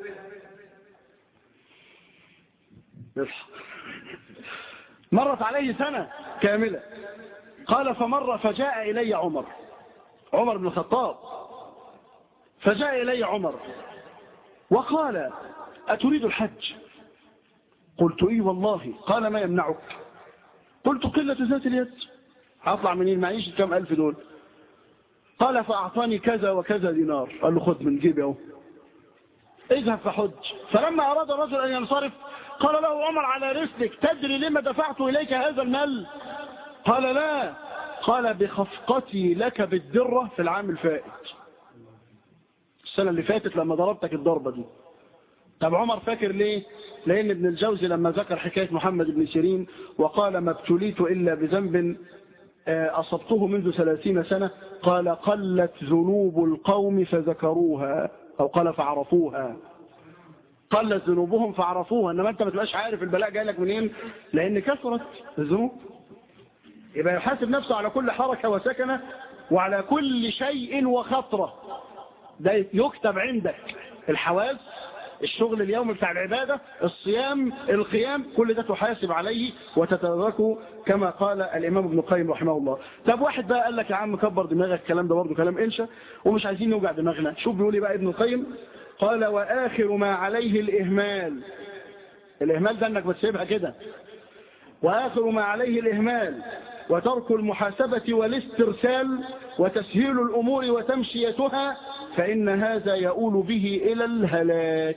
مرت عليه سنة كاملة قال فمر فجاء إلي عمر عمر بن الخطاب فجاء إلي عمر وقال أتريد الحج قلت إي والله قال ما يمنعك قلت قلة ذات اليد هطلع منين معيش كم ألف دول قال فأعطاني كذا وكذا دينار قال له خذ من جيبي اهو اذهب فحج فلما أراد الرجل أن ينصرف قال له عمر على رسلك تدري لما دفعت إليك هذا المال قال لا قال بخفقتي لك بالدرة في العام الفائت السنة اللي فاتت لما ضربتك الضربة دي طب عمر فاكر ليه لأن ابن الجوزي لما ذكر حكاية محمد بن سيرين وقال ما ابتليت إلا بذنب أصبته منذ ثلاثين سنة قال قلت ذنوب القوم فذكروها أو قال فعرفوها قلت ذنوبهم فعرفوها انما انت ما تبقاش عارف البلاء جاي لك منين لان كثرت الذنوب يبقى يحاسب نفسه على كل حركة وسكنة وعلى كل شيء وخطرة ده يكتب عندك الحواس الشغل اليومي بتاع العبادة الصيام القيام كل ده تحاسب عليه وتتدركه كما قال الإمام ابن القيم رحمه الله طب واحد بقى قال لك يا عم كبر دماغك الكلام ده برضه كلام إنشا ومش عايزين نوجع دماغنا شوف بيقول لي بقى ابن القيم قال وآخر ما عليه الإهمال الإهمال ده أنك بتسيبها كده وآخر ما عليه الإهمال وترك المحاسبة والاسترسال وتسهيل الأمور وتمشيتها فإن هذا يؤول به إلى الهلاك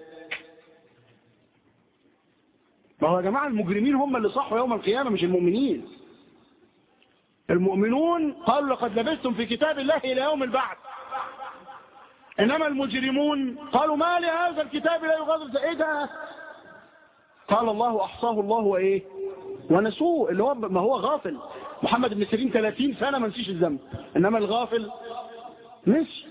ما هو يا جماعة المجرمين هم اللي صحوا يوم القيامة مش المؤمنين المؤمنون قالوا لقد لبثتم في كتاب الله إلى يوم البعث إنما المجرمون قالوا ما لهذا الكتاب لا يغادر إيه ده قال الله أحصاه الله وإيه ونسوه اللي هو ما هو غافل محمد بن سيرين 30 سنة ما نسيش الذنب إنما الغافل نسي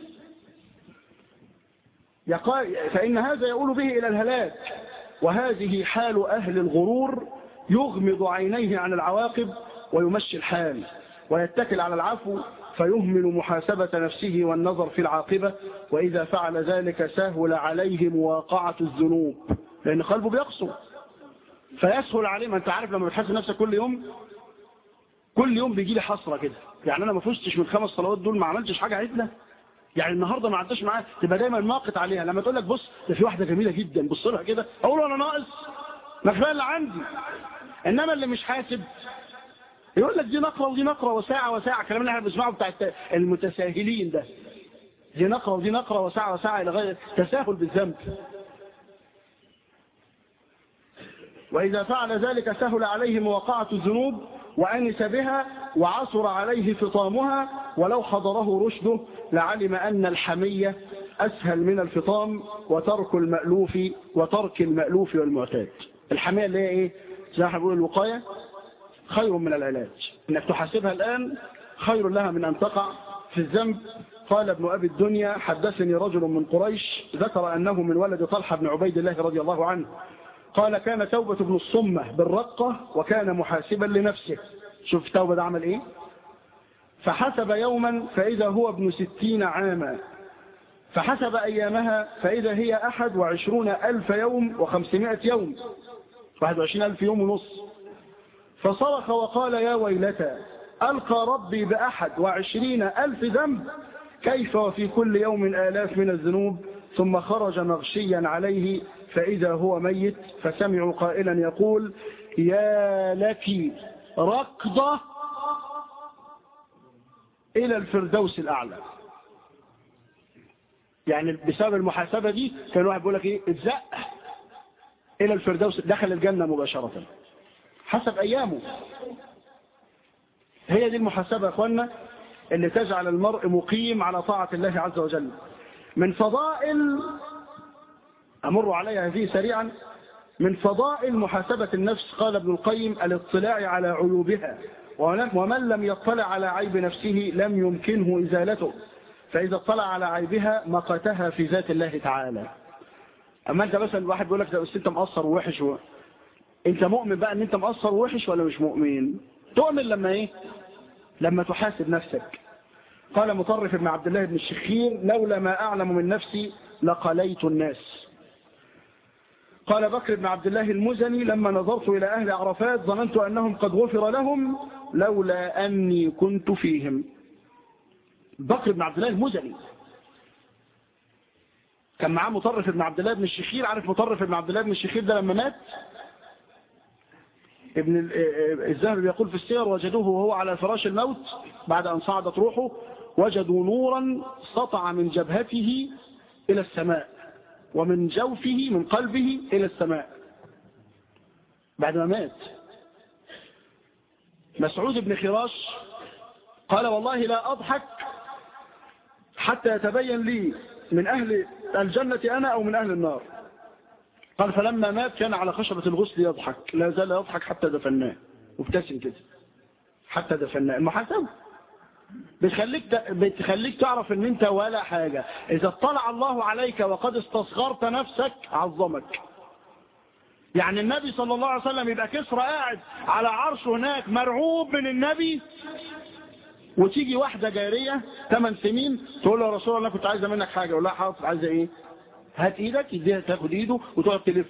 فإن هذا يقول به إلى الهلاك وهذه حال أهل الغرور يغمض عينيه عن العواقب ويمشي الحال ويتكل على العفو فيهمل محاسبة نفسه والنظر في العاقبة وإذا فعل ذلك سهل عليه مواقعة الذنوب لأن قلبه بيقصر فيسهل عليه ما أنت عارف لما بتحاسب نفسك كل يوم كل يوم بيجي لي حسرة كده يعني أنا ما فزتش من خمس صلوات دول ما عملتش حاجة عدلة يعني النهاردة ما عدتش معاه تبقى دايما ناقط عليها لما تقول لك بص ده في واحدة جميلة جدا بص لها كده أقول أنا ناقص ما كفايه اللي عندي إنما اللي مش حاسب يقول لك دي نقرة ودي نقرة وساعة وساعة الكلام اللي احنا بنسمعه بتاع المتساهلين ده دي نقرة ودي نقرة وساعة وساعة إلى غير تساهل بالذنب وإذا فعل ذلك سهل عليه مواقعة الذنوب وأنس بها وعصر عليه فطامها ولو حضره رشده لعلم أن الحمية أسهل من الفطام وترك المألوف وترك المألوف والمعتاد الحمية اللي هي إيه زي ما بنقول الوقاية خير من العلاج انك تحاسبها الآن خير لها من أن تقع في الذنب قال ابن أبي الدنيا حدثني رجل من قريش ذكر أنه من ولد طلحة بن عبيد الله رضي الله عنه قال كان توبة بن الصمة بالرقة وكان محاسبا لنفسه شوف توبة ده عمل ايه فحسب يوما فإذا هو ابن ستين عاما فحسب أيامها فإذا هي أحد وعشرون ألف يوم وخمسمائة يوم واحد وعشرين ألف يوم ونص فصرخ وقال يا ويلتى ألقى ربي بأحد وعشرين ألف ذنب كيف وفي كل يوم آلاف من الذنوب ثم خرج مغشيا عليه فإذا هو ميت فسمعوا قائلا يقول يا لك ركضة إلى الفردوس الأعلى يعني بسبب المحاسبة دي كان الواحد بيقول لك إيه اتزق إلى الفردوس دخل الجنة مباشرة حسب أيامه هي دي المحاسبة يا أخوانا اللي تجعل المرء مقيم على طاعة الله عز وجل من فضائل أمر عليها هذه سريعا من فضائل محاسبة النفس قال ابن القيم الاطلاع على عيوبها ومن لم يطلع على عيب نفسه لم يمكنه إزالته فإذا اطلع على عيبها مقتها في ذات الله تعالى أما أنت مثلا واحد بيقول لك ده أنت مقصر ووحش و... أنت مؤمن بقى أن أنت مقصر ووحش ولا مش مؤمن تؤمن لما إيه لما تحاسب نفسك قال مطرف بن عبد الله بن الشخير لولا ما أعلم من نفسي لقليت الناس قال بكر بن عبد الله المزني لما نظرت إلى أهل عرفات ظننت أنهم قد غفر لهم لولا أني كنت فيهم بكر بن عبد الله المزني كان معاه مطرف بن عبد الله بن الشخير عارف مطرف بن عبد الله بن الشخير ده لما مات ابن الذهبي يقول في السير وجدوه وهو على فراش الموت بعد أن صعدت روحه وجدوا نورا سطع من جبهته إلى السماء ومن جوفه من قلبه إلى السماء بعد ما مات مسعود بن خراش قال والله لا أضحك حتى يتبين لي من أهل الجنة أنا أو من أهل النار قال فلما مات كان على خشبة الغسل يضحك لا زال يضحك حتى دفناه وابتسم كده حتى دفناه المحاسبة بتخليك بتخليك تعرف ان انت ولا حاجة اذا اطلع الله عليك وقد استصغرت نفسك عظمك يعني النبي صلى الله عليه وسلم يبقى كسرى قاعد على عرش هناك مرعوب من النبي وتيجي واحدة جارية 8 سنين تقول له يا رسول الله كنت عايزة منك حاجة ولا حاضر عايزة ايه هات ايدك يديها تاخد ايده وتقعد تلف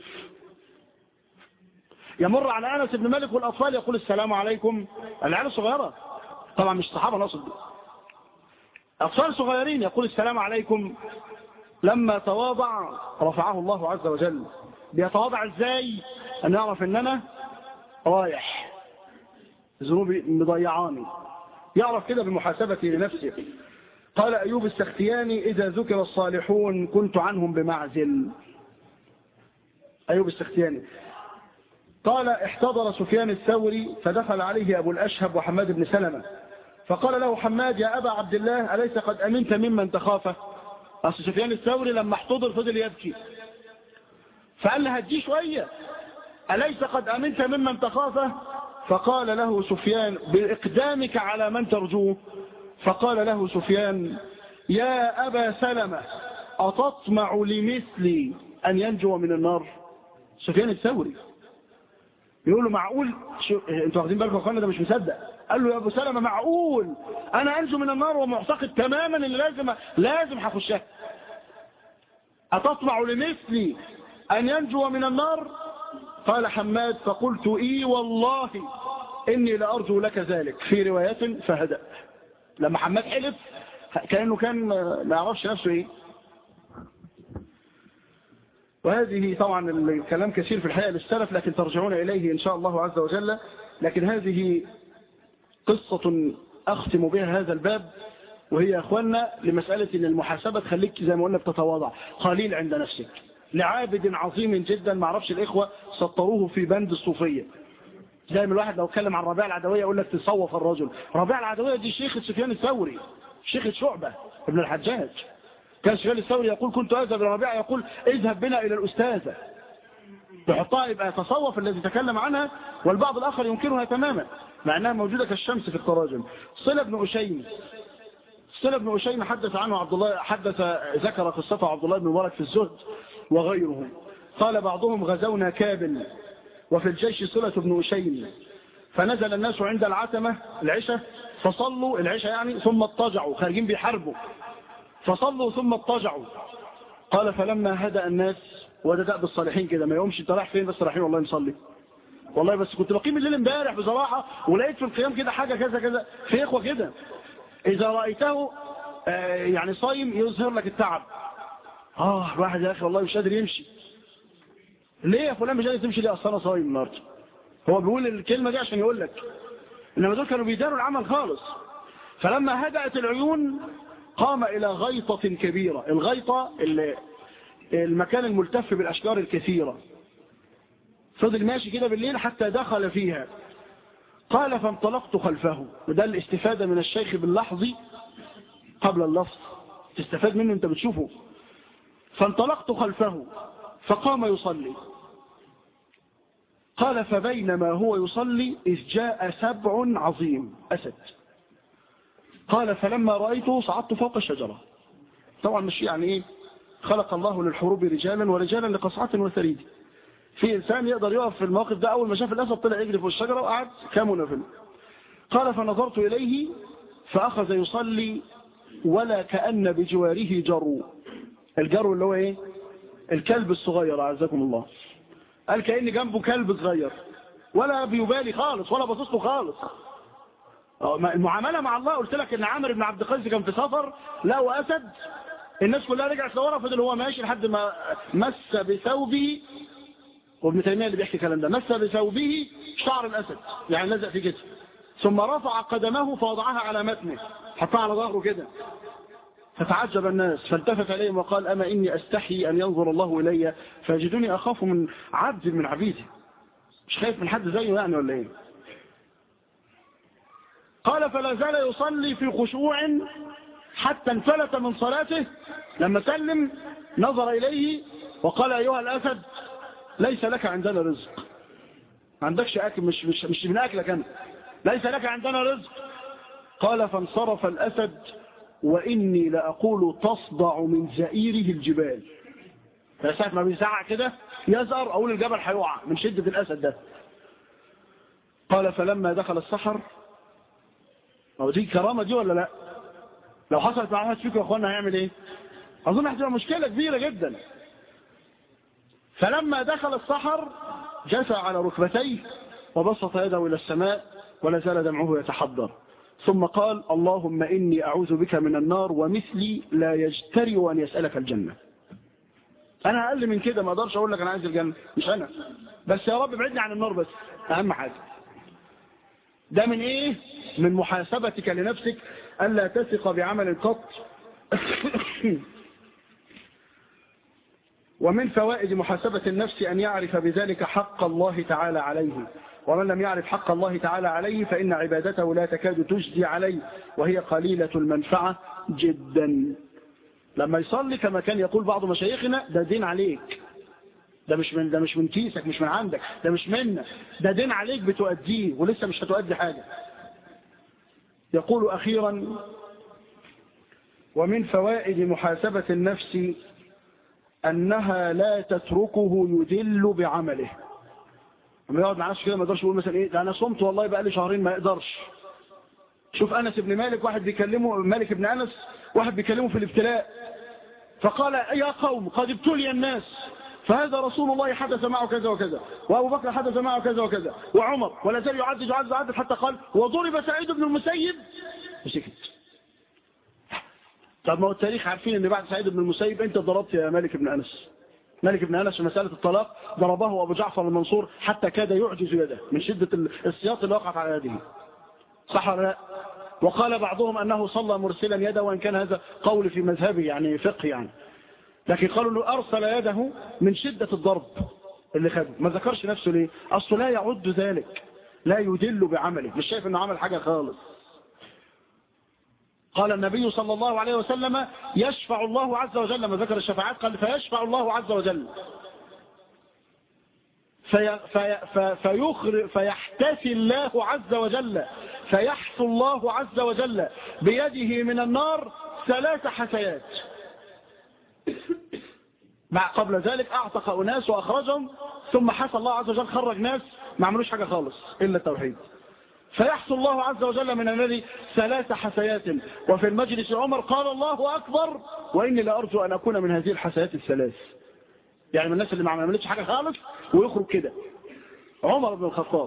يمر على انس بن مالك والاطفال يقول السلام عليكم العيال الصغيره طبعا مش صحابه نقصد اطفال صغيرين يقول السلام عليكم لما تواضع رفعه الله عز وجل بيتواضع ازاي ان يعرف ان انا رايح ذنوبي مضيعاني يعرف كده بمحاسبته لنفسه قال أيوب السختياني إذا ذكر الصالحون كنت عنهم بمعزل أيوب السختياني قال احتضر سفيان الثوري فدخل عليه أبو الأشهب وحماد بن سلمة فقال له حماد يا أبا عبد الله أليس قد أمنت ممن تخافه أصل سفيان الثوري لما احتضر فضل يبكي فقال له هدي شوية أليس قد أمنت ممن تخافه فقال له سفيان بإقدامك على من ترجوه فقال له سفيان يا أبا سلمة أتطمع لمثلي أن ينجو من النار سفيان الثوري يقول له معقول شو... انتوا واخدين بالكم اخوانا ده مش مصدق قال له يا ابو سلمة معقول انا انجو من النار ومعتقد تماما ان لازم لازم هخشها أتطمع لمثلي أن ينجو من النار قال حماد فقلت إي والله إني لأرجو لك ذلك في روايات فهدأ لما حماد حلف كأنه كان ما يعرفش نفسه إيه وهذه طبعا الكلام كثير في الحقيقة للسلف لكن ترجعون إليه إن شاء الله عز وجل لكن هذه قصة أختم بها هذا الباب وهي يا أخوانا لمسألة أن المحاسبة تخليك زي ما قلنا بتتواضع قليل عند نفسك لعابد عظيم جدا ما عرفش الإخوة سطروه في بند الصوفية زي ما الواحد لو اتكلم عن ربيع العدوية يقول لك تصوف الرجل ربيع العدوية دي شيخ سفيان الثوري شيخ شعبة ابن الحجاج كان سفيان الثوري يقول كنت أذهب لربيع يقول اذهب بنا إلى الأستاذة يحطها يبقى تصوف الذي تكلم عنها والبعض الآخر ينكرها تماما مع أنها موجودة كالشمس في التراجم صلة بن أشيم صلة بن أشيم حدث عنه عبد الله حدث ذكر قصته عبد الله بن مبارك في الزهد وغيره قال بعضهم غزونا كابل وفي الجيش صلة بن أشيم فنزل الناس عند العتمة العشاء فصلوا العشاء يعني ثم اضطجعوا خارجين بيحاربوا فصلوا ثم اضطجعوا قال فلما هدأ الناس وده دأب الصالحين كده ما يقومش انت رايح فين بس رايحين والله نصلي والله بس كنت بقيم الليل امبارح بصراحة ولقيت في القيام كده حاجة كذا كذا في اخوة كده اذا رأيته آه يعني صايم يظهر لك التعب اه الواحد يا اخي والله مش قادر يمشي ليه يا فلان مش قادر تمشي ليه اصل انا صايم النهارده هو بيقول الكلمة دي عشان يقول لك انما دول كانوا بيداروا العمل خالص فلما هدأت العيون قام إلى غيطة كبيرة الغيطة اللي المكان الملتف بالأشجار الكثيرة فضل ماشي كده بالليل حتى دخل فيها قال فانطلقت خلفه وده الاستفادة من الشيخ باللحظ قبل اللفظ تستفاد منه انت بتشوفه فانطلقت خلفه فقام يصلي قال فبينما هو يصلي إذ جاء سبع عظيم أسد قال فلما رأيته صعدت فوق الشجرة طبعا مش يعني ايه خلق الله للحروب رجالا ورجالا لقصعة وثريد في إنسان يقدر يقف في الموقف ده أول ما شاف الأسد طلع يجري في الشجرة وقعد كامنا في قال فنظرت إليه فأخذ يصلي ولا كأن بجواره جرو الجرو اللي هو ايه الكلب الصغير أعزكم الله قال كأن جنبه كلب صغير ولا بيبالي خالص ولا باصص له خالص المعاملة مع الله قلت لك ان عامر بن عبد القيس كان في سفر لقوا أسد الناس كلها رجعت لورا فضل هو ماشي لحد ما مس بثوبه وابن تيمية اللي بيحكي الكلام ده مس بثوبه شعر الأسد يعني لزق في كتفه ثم رفع قدمه فوضعها على متنه حطها على ظهره كده فتعجب الناس فالتفت عليهم وقال أما إني أستحي أن ينظر الله إلي فيجدني أخاف من عبد من عبيدي مش خايف من حد زيه يعني ولا إيه قال فلا زال يصلي في خشوع حتى انفلت من صلاته لما سلم نظر إليه وقال أيها الأسد ليس لك عندنا رزق ما عندكش أكل مش, مش, مش من أكلك أنت ليس لك عندنا رزق قال فانصرف الأسد وإني لأقول تصدع من زئيره الجبال فساعة ما بيزعق كده يزأر أقول الجبل هيقع من شدة الأسد ده قال فلما دخل السحر هو دي كرامة دي ولا لا لو حصلت مع واحد فيكم يا اخوانا هيعمل ايه اظن هتبقى مشكلة كبيرة جدا فلما دخل السحر جثى على ركبتيه وبسط يده الى السماء ولا زال دمعه يتحضر ثم قال اللهم إني أعوذ بك من النار ومثلي لا يجترئ أن يسألك الجنة أنا أقل من كده ما أقدرش أقول لك أنا عايز الجنة مش أنا بس يا رب ابعدني عن النار بس أهم حاجة ده من إيه من محاسبتك لنفسك ألا تثق بعمل قط ومن فوائد محاسبة النفس أن يعرف بذلك حق الله تعالى عليه ومن لم يعرف حق الله تعالى عليه فإن عبادته لا تكاد تجدي عليه وهي قليلة المنفعة جدا لما يصلي كما كان يقول بعض مشايخنا ده دين عليك ده مش من ده مش من كيسك مش من عندك ده مش منك ده دين عليك بتؤديه ولسه مش هتؤدي حاجة يقول أخيرا ومن فوائد محاسبة النفس أنها لا تتركه يدل بعمله لما يقعد مع نفسه كده ما يقدرش يقول مثلا ايه ده انا صمت والله بقى لي شهرين ما يقدرش شوف انس بن مالك واحد بيكلمه مالك بن انس واحد بيكلمه في الابتلاء فقال يا قوم قد ابتلي الناس فهذا رسول الله حدث معه كذا وكذا وابو بكر حدث معه كذا وكذا وعمر ولا زال يعدد يعدد يعدد حتى قال وضرب سعيد بن المسيب وسكت طب ما هو التاريخ عارفين ان بعد سعيد بن المسيب انت ضربت يا مالك بن انس مالك بن أنس في مسألة الطلاق ضربه أبو جعفر المنصور حتى كاد يعجز يده من شدة السياط اللي وقعت على يده صح ولا لا وقال بعضهم أنه صلى مرسلا يده وإن كان هذا قول في مذهبه يعني فقه يعني لكن قالوا له أرسل يده من شدة الضرب اللي خده ما ذكرش نفسه ليه أصله لا يعد ذلك لا يدل بعمله مش شايف أنه عمل حاجة خالص قال النبي صلى الله عليه وسلم يشفع الله عز وجل ما ذكر الشفاعات قال فيشفع الله عز وجل في في في فيخر فيحتفي الله عز وجل فيحث الله عز وجل بيده من النار ثلاث حثيات مع قبل ذلك اعتق اناس واخرجهم ثم حث الله عز وجل خرج ناس ما عملوش حاجه خالص الا التوحيد فيحصل الله عز وجل من الذي ثلاث حسيات وفي المجلس عمر قال الله أكبر وإني لأرجو أن أكون من هذه الحسيات الثلاث يعني من الناس اللي ما عملتش حاجة خالص ويخرج كده عمر بن الخطاب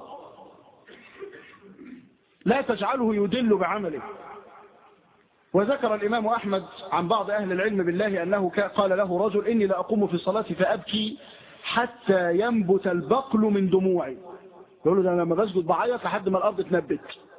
لا تجعله يدل بعمله وذكر الإمام أحمد عن بعض أهل العلم بالله أنه قال له رجل إني لأقوم في الصلاة فأبكي حتى ينبت البقل من دموعي يقول له ده لما بسجد بعيط لحد ما الأرض تنبت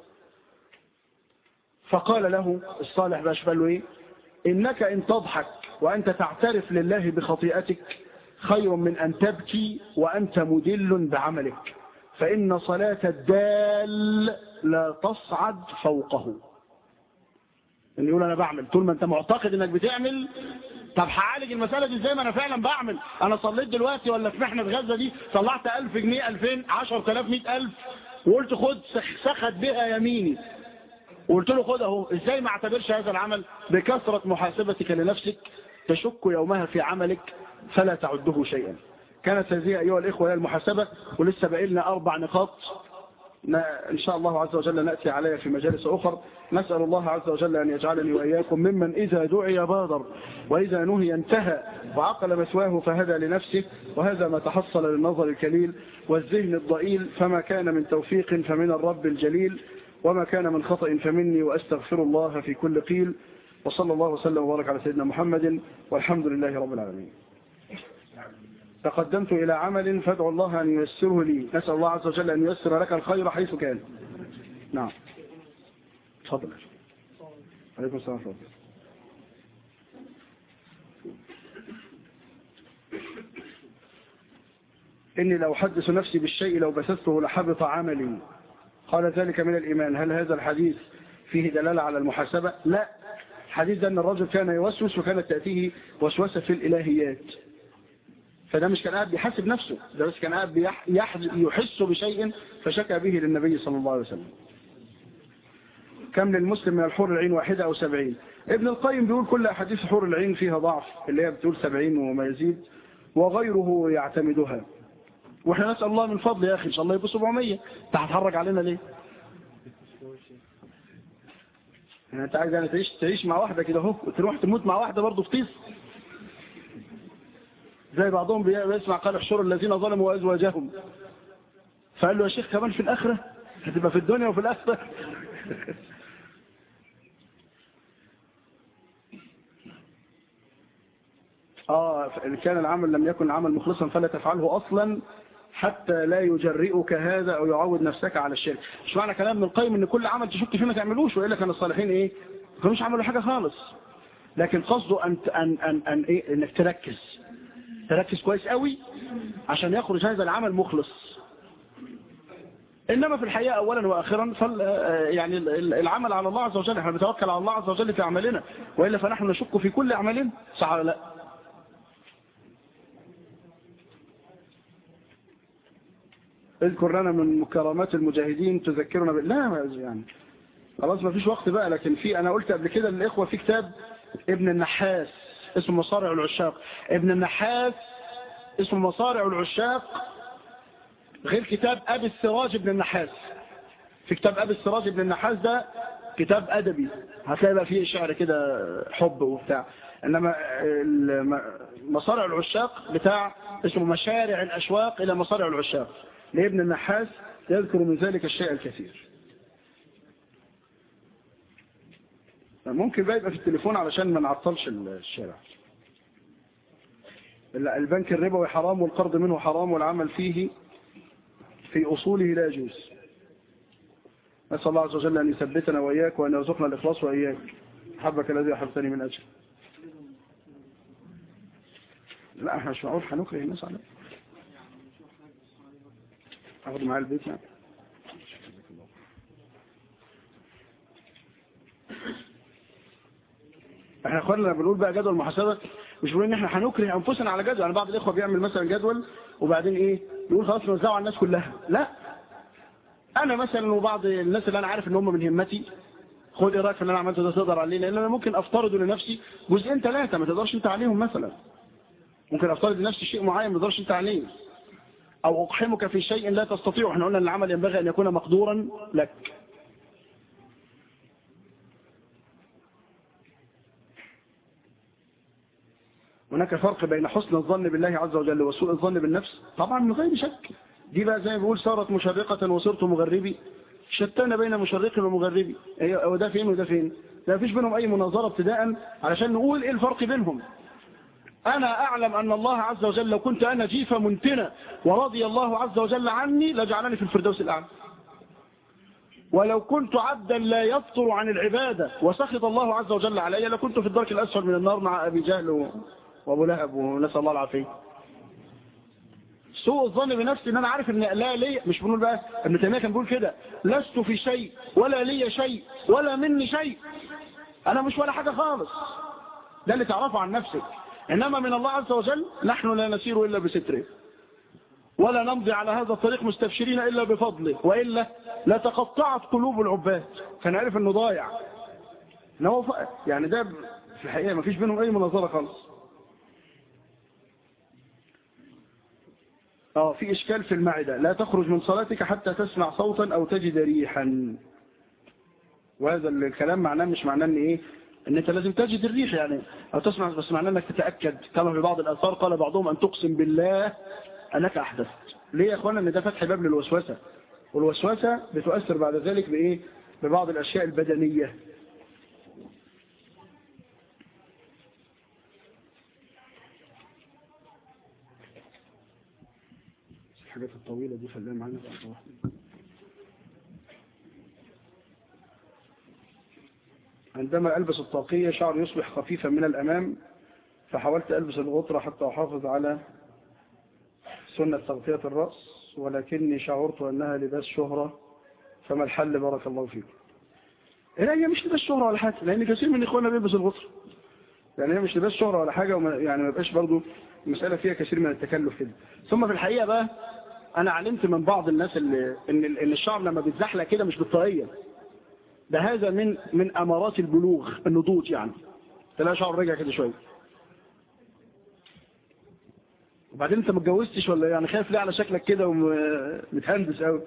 فقال له الصالح باش قال له إيه إنك إن تضحك وأنت تعترف لله بخطيئتك خير من أن تبكي وأنت مدل بعملك فإن صلاة الدال لا تصعد فوقه ان يقول انا بعمل طول ما انت معتقد انك بتعمل طب هعالج المسألة دي ازاي ما انا فعلا بعمل انا صليت دلوقتي ولا في محنة غزة دي طلعت 1000 جنيه 2000 10000 100000 وقلت خد سخت بها يميني وقلت له خد اهو ازاي ما اعتبرش هذا العمل بكثرة محاسبتك لنفسك تشك يومها في عملك فلا تعده شيئا كانت هذه ايها الاخوة هي المحاسبة ولسه باقي لنا اربع نقاط إن شاء الله عز وجل نأتي عليها في مجالس أخر نسأل الله عز وجل أن يجعلني وإياكم ممن إذا دعي بادر وإذا نهي انتهى وعقل مثواه فهدى لنفسه وهذا ما تحصل للنظر الكليل والذهن الضئيل فما كان من توفيق فمن الرب الجليل وما كان من خطأ فمني وأستغفر الله في كل قيل وصلى الله وسلم وبارك على سيدنا محمد والحمد لله رب العالمين تقدمت إلى عمل فادعو الله أن ييسره لي نسأل الله عز وجل أن ييسر لك الخير حيث كان نعم تفضل عليكم السلام ورحمة الله إني لو حدث نفسي بالشيء لو بثثته لحبط عملي قال ذلك من الإيمان هل هذا الحديث فيه دلالة على المحاسبة لا الحديث ده أن الرجل كان يوسوس وكانت تأتيه وسوسة في الإلهيات فده مش كان قاعد بيحاسب نفسه ده بس كان قاعد يحس بشيء فشكى به للنبي صلى الله عليه وسلم كم للمسلم من الحور العين واحدة أو سبعين ابن القيم بيقول كل أحاديث حور العين فيها ضعف اللي هي بتقول سبعين وما يزيد وغيره يعتمدها واحنا نسأل الله من فضل يا أخي إن شاء الله يبقى 700 انت هتحرج علينا ليه يعني انت عايز يعني تعيش تعيش مع واحدة كده اهو وتروح تموت مع واحدة برضه في طيس زي بعضهم بيسمع قال احشروا الذين ظلموا وازواجهم فقال له يا شيخ كمان في الآخرة هتبقى في الدنيا وفي الآخرة آه إن كان العمل لم يكن عمل مخلصا فلا تفعله أصلا حتى لا يجرئك هذا أو يعود نفسك على الشرك مش معنى كلام ابن القيم إن كل عمل تشك فيه ما تعملوش وإلا كان الصالحين إيه ما كانوش عملوا حاجة خالص لكن قصده أن, أن, أن, أن إيه إنك تركز تركز كويس قوي عشان يخرج هذا العمل مخلص إنما في الحقيقة أولا وآخرا فال يعني العمل على الله عز وجل احنا بنتوكل على الله عز وجل في أعمالنا وإلا فنحن نشك في كل أعمالنا صح ولا لا اذكر لنا من مكرمات المجاهدين تذكرنا ب... لا يعني خلاص ما فيش وقت بقى لكن في أنا قلت قبل كده للإخوة في كتاب ابن النحاس اسمه مصارع العشاق ابن النحاس اسمه مصارع العشاق غير كتاب أبي السراج ابن النحاس في كتاب أبي السراج ابن النحاس ده كتاب أدبي هتلاقي بقى فيه شعر كده حب وبتاع إنما مصارع العشاق بتاع اسمه مشارع الأشواق إلى مصارع العشاق لابن النحاس يذكر من ذلك الشيء الكثير ممكن بقى يبقى في التليفون علشان ما نعطلش الشارع البنك الربوي حرام والقرض منه حرام والعمل فيه في أصوله لا يجوز نسأل الله عز وجل أن يثبتنا وإياك وأن يرزقنا الإخلاص وإياك حبك الذي أحبتني من أجل لا احنا مش معقول هنكره الناس عليه أخذ معايا البيت يعني احنا اخوانا بنقول بقى جدول محاسبة مش بنقول ان احنا هنكره انفسنا على جدول يعني بعض الاخوة بيعمل مثلا جدول وبعدين ايه يقول خلاص نوزعه على الناس كلها لا انا مثلا وبعض الناس اللي انا عارف ان هم من همتي خد ايه رايك في اللي انا عملته ده تقدر عليه لان انا ممكن افترض لنفسي جزئين ثلاثه ما تقدرش انت عليهم مثلا ممكن افترض لنفسي شيء معين ما تقدرش انت عليه او اقحمك في شيء لا تستطيع احنا قلنا ان العمل ينبغي ان يكون مقدورا لك هناك فرق بين حسن الظن بالله عز وجل وسوء الظن بالنفس طبعا من غير شك دي بقى زي ما بيقول صارت مشرقة وصرت مغربي شتان بين مشرق ومغربي إيه، وده فين وده فين لا فيش بينهم اي مناظرة ابتداء علشان نقول ايه الفرق بينهم انا اعلم ان الله عز وجل لو كنت انا جيفة منتنة ورضي الله عز وجل عني لجعلني في الفردوس الاعلى ولو كنت عبدا لا يفطر عن العبادة وسخط الله عز وجل علي لكنت في الدرك الأسفل من النار مع أبي جهل و- وأبو لهب ونسأل الله العافية سوء الظن بنفسي ان انا عارف ان لا لي مش بنقول بقى ابن تيميه كان بيقول كده لست في شيء ولا لي شيء ولا مني شيء انا مش ولا حاجه خالص ده اللي تعرفه عن نفسك انما من الله عز وجل نحن لا نسير الا بستره ولا نمضي على هذا الطريق مستبشرين الا بفضله والا لتقطعت قلوب العباد كان عارف انه ضايع إن هو ف- يعني ده في الحقيقه ما فيش بينهم اي مناظره خالص اه في اشكال في المعده لا تخرج من صلاتك حتى تسمع صوتا او تجد ريحا وهذا الكلام معناه مش معناه ان ايه ان انت لازم تجد الريح يعني او تسمع بس معناه انك تتاكد كما في بعض الاثار قال بعضهم ان تقسم بالله انك احدثت ليه يا اخوانا ان ده فتح باب للوسوسه والوسوسه بتؤثر بعد ذلك بايه ببعض الاشياء البدنيه الحاجات الطويله دي خليها معانا بقى واحدة. عندما ألبس الطاقية شعري يصبح خفيفا من الأمام فحاولت ألبس الغطرة حتى أحافظ على سنة تغطية الرأس ولكني شعرت أنها لباس شهرة فما الحل بارك الله فيكم لا هي مش لباس شهرة ولا حاجة لأن كثير من إخواننا بيلبس الغطرة يعني هي مش لباس شهرة ولا حاجة وما يعني ما يبقاش برضو المسألة فيها كثير من التكلف كده ثم في الحقيقة بقى أنا علمت من بعض الناس اللي إن إن الشعر لما بيتزحلق كده مش بالطريقة ده هذا من من امارات البلوغ النضوج يعني تلاقي شعر رجع كده شويه وبعدين انت ما اتجوزتش ولا يعني خايف ليه على شكلك كده ومتهندس قوي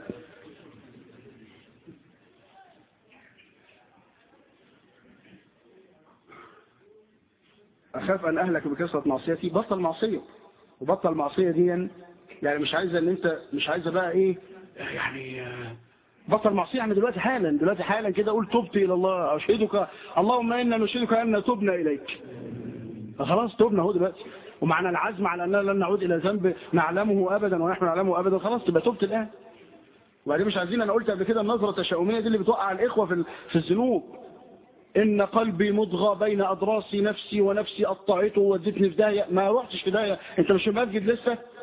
اخاف ان اهلك بكثره معصيتي بطل معصيه وبطل معصيه دي يعني مش عايزه ان انت مش عايزه بقى ايه يعني آه، بطل معصيه يعني دلوقتي حالا دلوقتي حالا كده قول تبت الى الله اشهدك اللهم انا نشهدك ان تبنا اليك خلاص تبنا اهو دلوقتي ومعنى العزم على اننا لن نعود الى ذنب نعلمه ابدا ونحن نعلمه ابدا خلاص تبقى تبت الان وبعدين مش عايزين انا قلت قبل كده النظره التشاؤميه دي اللي بتوقع الاخوه في ال- في الذنوب ان قلبي مضغى بين اضراسي نفسي ونفسي قطعته وودتني في داهيه ما رحتش في داهيه انت مش في المسجد لسه